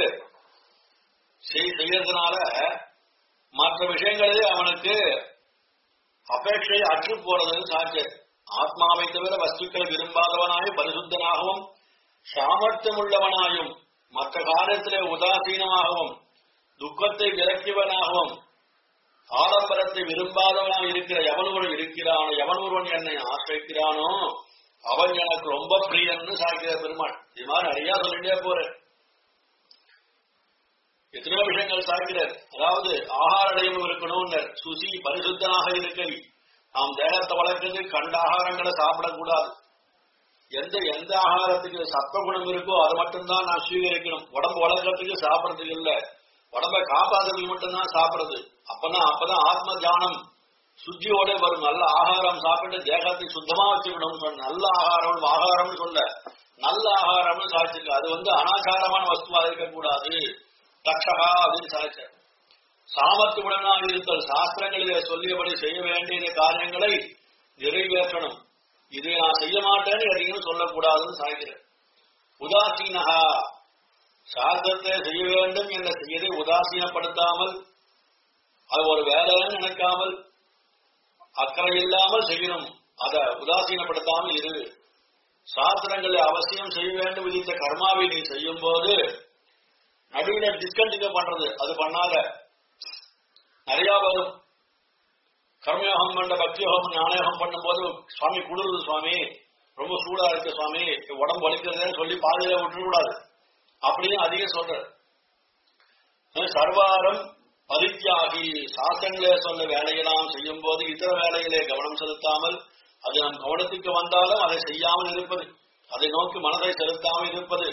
செய்- செய்யறதுனால மற்ற விஷயங்களிலே அவனுக்கு அபேட்சை அற்று போறதுன்னு சாட்சி ஆத்மாவை தவிர வஸ்துக்களை விரும்பாதவனாயும் பரிசுத்தனாகவும் சாமர்த்தியம் உள்ளவனாயும் மற்ற காரியத்திலே உதாசீனமாகவும் துக்கத்தை விரக்கியவனாகவும் ஆடம்பரத்தை விரும்பாதவனாக இருக்கிற எவன் ஒருவன் இருக்கிறானோ எவன் ஒருவன் என்னை ஆசிரிக்கிறானோ அவன் எனக்கு ரொம்ப பிரியன்னு சாய்க்கிற பெருமாள் இது மாதிரி நிறைய சொல்லிட்டே போறேன் எத்தனையோ விஷயங்கள் சாய்க்கிறார் அதாவது ஆகாரடையும் இருக்கணும்னு சுசி பரிசுத்தனாக இருக்கை நாம் தேகத்தை வளர்க்கிறது கண்ட ஆகாரங்களை சாப்பிடக்கூடாது எந்த எந்த ஆகாரத்துக்கு சத்வகுணம் இருக்கோ அதை மட்டும்தான் நான் சுவீகரிக்கணும் உடம்பு வளர்க்கறதுக்கு சாப்பிடறதுக்கு இல்ல உடம்பை காப்பாத்துறதுக்கு மட்டும்தான் சாப்பிடுறது அப்பதான் அப்பதான் ஆத்ம தியானம் சுத்தியோட வரும் நல்ல ஆகாரம் சாப்பிட்டு தேகத்தை சுத்தமா வச்சுக்கணும்னு சொன்ன நல்ல ஆகாரம் ஆகாரம்னு சொல்ல நல்ல ஆகாரம்னு சாதிச்சிருக்கு அது வந்து அனாச்சாரமான வஸ்துவா இருக்கக்கூடாது தக்ஷகா அப்படின்னு சாதிச்சார் சாமர்த்தியுடனாக இருத்தல் சாஸ்திரங்களிலே சொல்லியபடி செய்ய வேண்டிய காரியங்களை நிறைவேற்றணும் இது நான் செய்ய மாட்டேன்னு எதையும் சொல்லக்கூடாதுன்னு சாய்கிறேன் உதாசீனகா சாஸ்திரத்தை செய்ய வேண்டும் என்ற செய்யதை உதாசீனப்படுத்தாமல் அது ஒரு வேலைன்னு நினைக்காமல் அக்கறை இல்லாமல் செய்யணும் அத உதாசீனப்படுத்தாமல் இரு சாஸ்திரங்களை அவசியம் செய்ய வேண்டும் விதித்த கர்மாவை நீ செய்யும் போது நடுவில் டிஸ்கண்டினியூ பண்றது அது பண்ணாத நிறைய வரும் கர்மயோகம் பண்ண பக்தியோகம் ஞானயோகம் பண்ணும்போது சுவாமி குளிருது சுவாமி ரொம்ப சூடா இருக்கு சுவாமி உடம்பு வலிக்கிறதுன்னு சொல்லி பாதையில விட்டுக்கூடாது அப்படின்னு அதிகம் சொல்ற சர்வாரம் பரித்தியாகி சாஸ்திரங்களே சொன்ன வேலையெல்லாம் செய்யும் போது இதர வேலைகளே கவனம் செலுத்தாமல் அது நம் கவனத்துக்கு வந்தாலும் அதை செய்யாமல் இருப்பது அதை நோக்கி மனதை செலுத்தாமல் இருப்பது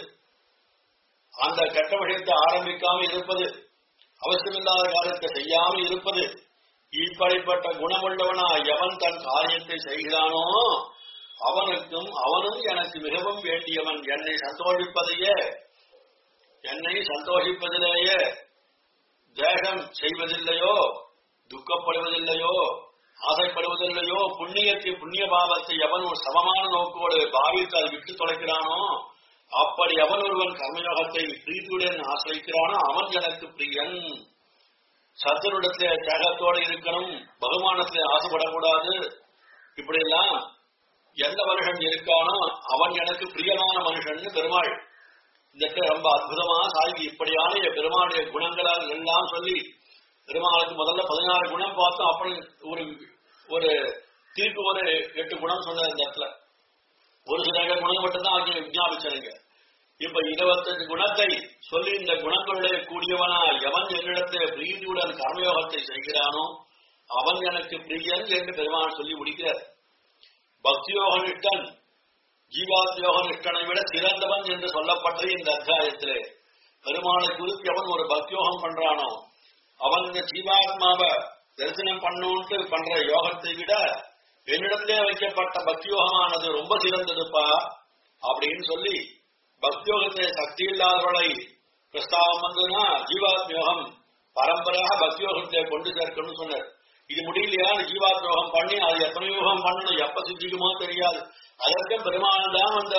அந்த கெட்ட விஷயத்தை ஆரம்பிக்காமல் இருப்பது அவசியமில்லாத காரியத்தை செய்யாமல் இருப்பது இப்படிப்பட்ட குணமுள்ளவனா எவன் தன் காரியத்தை செய்கிறானோ அவனுக்கும் அவனும் எனக்கு மிகவும் வேண்டியவன் என்னை சந்தோஷிப்பதையே என்னை சந்தோஷிப்பதிலேயே தேகம் செய்வதில்லையோ துக்கப்படுவதில்லையோ ஆசைப்படுவதில்லையோ புண்ணியத்தை புண்ணிய பாவத்தை எவன் ஒரு சமமான நோக்கோடு பாவித்து அதை விட்டு தொலைக்கிறானோ அப்படி அவன் ஒருவன் கர்மயோகத்தை பிரீதியுடன் ஆசிரிக்கிறானோ அவன் எனக்கு பிரியன் சத்தனுடத்திலே தியாகத்தோடு இருக்கணும் பகுமானத்திலே ஆசைப்படக்கூடாது இப்படி எல்லாம் எந்த மனுஷன் இருக்கானோ அவன் எனக்கு பிரியமான மனுஷன் பெருமாள் இந்த இடத்துல ரொம்ப அற்புதமா சாய்வி இப்படியான பெருமாளுடைய குணங்களால் எல்லாம் சொல்லி பெருமாளுக்கு முதல்ல பதினாறு குணம் பார்த்தோம் அப்படி ஒரு ஒரு திருப்பி ஒரு எட்டு குணம் சொன்னார் இந்த இடத்துல ஒரு சில குணம் மட்டும்தான் அவங்க விஞ்ஞாபிச்சாங்க இப்ப இருபத்தஞ்சு குணத்தை சொல்லி இந்த குணங்களுடைய கூடியவனா எவன் என்னிடத்தை பிரீதியுடன் கர்மயோகத்தை செய்கிறானோ அவன் எனக்கு பிரியன் என்று பெருமான் சொல்லி முடிக்கிறார் பக்தியோக நிஷ்டன் ஜீவாத்யோக நிஷ்டனை விட சிறந்தவன் என்று சொல்லப்பட்ட இந்த அத்தியாயத்திலே பெருமாளை குறித்து எவன் ஒரு பக்தியோகம் பண்றானோ அவன் இந்த ஜீவாத்மாவை தரிசனம் பண்ணுன்ட்டு பண்ற யோகத்தை விட என்னிடத்திலே வைக்கப்பட்ட பக்தியோகமானது ரொம்ப சிறந்ததுப்பா அப்படின்னு சொல்லி பக்தியோகத்தை சக்தி இல்லாதவர்களை பிரஸ்தாவம் வந்ததுன்னா ஜீவாத்மயோகம் பரம்பரையாக பக்தியோகத்தை கொண்டு சேர்க்கணும்னு சொன்னார் இது முடியலையா ஜீவாத்யோகம் பண்ணி அது எத்தனை யோகம் பண்ணணும் எப்ப சித்திக்குமோ தெரியாது அதற்கும் பெருமாள் தான் அந்த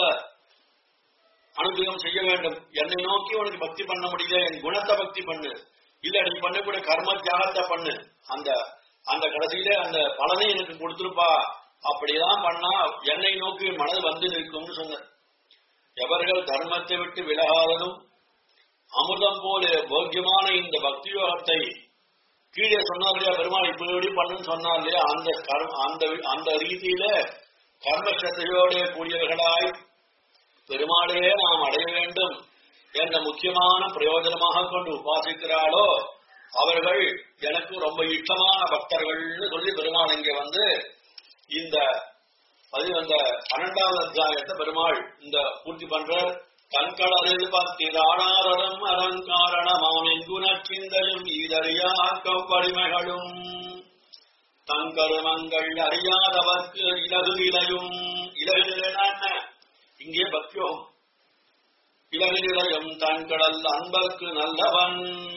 அனுகிரகம் செய்ய வேண்டும் என்னை நோக்கி உனக்கு பக்தி பண்ண முடியல என் குணத்தை பக்தி பண்ணு இல்ல நீ பண்ணக்கூடிய கர்ம தியாகத்தை பண்ணு அந்த அந்த கடைசியில அந்த பலனை எனக்கு கொடுத்துருப்பா அப்படிதான் பண்ணா என்னை நோக்கி மனது வந்து நிற்கும்னு சொன்னார் எவர்கள் தர்மத்தை விட்டு விலகாததும் அமிர்தம் போல போக்கியமான இந்த பக்தி யோகத்தை கீழே சொன்னார் இல்லையா பெருமாள் இப்படி இப்படி பண்ணுன்னு சொன்னார் இல்லையா அந்த கர்ம அந்த அந்த ரீதியில கர்மசத்தையோட கூடியவர்களாய் பெருமாளையே நாம் அடைய வேண்டும் என்ற முக்கியமான பிரயோஜனமாக கொண்டு உபாசிக்கிறாளோ அவர்கள் எனக்கு ரொம்ப இஷ்டமான பக்தர்கள்னு சொல்லி பெருமாள் இங்க வந்து இந்த அது அந்த பன்னெண்டாவது அத்தியாயத்தை பெருமாள் இந்த பூர்த்தி பண்ற கண்களரில் பத்திராடாரடம் அலங்காரணமாமின் குணச்சிந்தையும் ஈதறியாக்கம் வலிமைகளும் தங்கருமங்கள் அறியாதவர்க்கு இலகு நிலையும் இலகு நிலைனா என்ன இங்கே பக்தியோகம் இலகு நிலையும் தன்கடல் அன்பர்க்கு நல்லவன்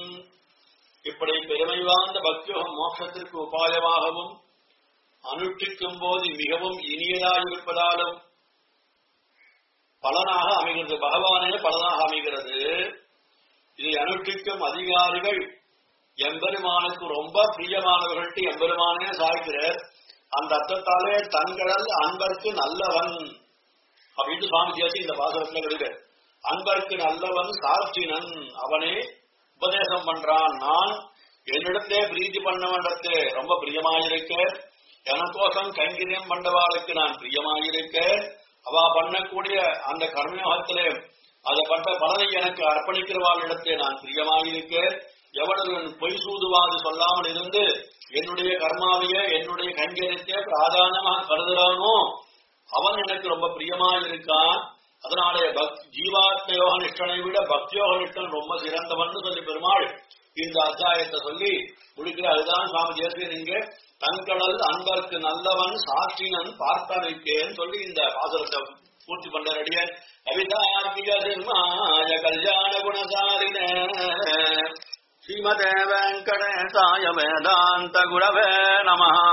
இப்படி பெருமை வாய்ந்த பக்தியோகம் மோட்சத்திற்கு உபாயமாகவும் அனுஷ்டிக்கும் போது மிகவும் இனியதாயிருப்பதாலும் பலனாக அமைகிறது பகவானே பலனாக அமைகிறது இதை அனுஷ்டிக்கும் அதிகாரிகள் எம்பெருமானுக்கு ரொம்ப பிரியமானவர்கள்ட்டு எம்பெருமானே சாய்கிறார் அந்த அர்த்தத்தாலே தன்கடல் அன்பர்க்கு நல்லவன் அப்படின்னு சுவாமி தேசி இந்த பாசகத்துல கிடைக்க அன்பர்க்கு நல்லவன் சாட்சினன் அவனே உபதேசம் பண்றான் நான் என்னிடத்தே பிரீதி பண்ணவனிடத்தே ரொம்ப பிரியமாயிருக்க எனக்கோசம் கைங்கரியம் பண்ணவாளுக்கு நான் பிரியமாயிருக்க அவ பண்ணக்கூடிய அந்த கர்மயோகத்திலே அதை பட்ட பலனை எனக்கு அர்ப்பணிக்கிறவாளிடத்தே நான் பிரியமாயிருக்க எவனது பொய் சூதுவாது சொல்லாமல் இருந்து என்னுடைய கர்மாவையே என்னுடைய கைங்கரியத்தை பிராதானமாக கருதுறானோ அவன் எனக்கு ரொம்ப பிரியமாயிருக்கான் அதனாலே பக் ஜீவாத்ம யோக நிஷ்டனை விட பக்தியோக நிஷ்டன் ரொம்ப சிறந்தவன் சொல்லி பெருமாள் இந்த அத்தியாயத்தை சொல்லி முடிக்கிற அதுதான் சுவாமி தேசியன் இங்கே தன்கடல் அன்பர்க்கு நல்லவன் சாட்சினன் பார்த்தனைக்கேன்னு சொல்லி இந்த பாசுரத்தை பூர்த்தி பண்ற அடியன் கவிதார்த்திக சிம்மாய கல்யாண குணசாலின ஸ்ரீமதே வெங்கடேசாய வேதாந்த குரவே நமஹா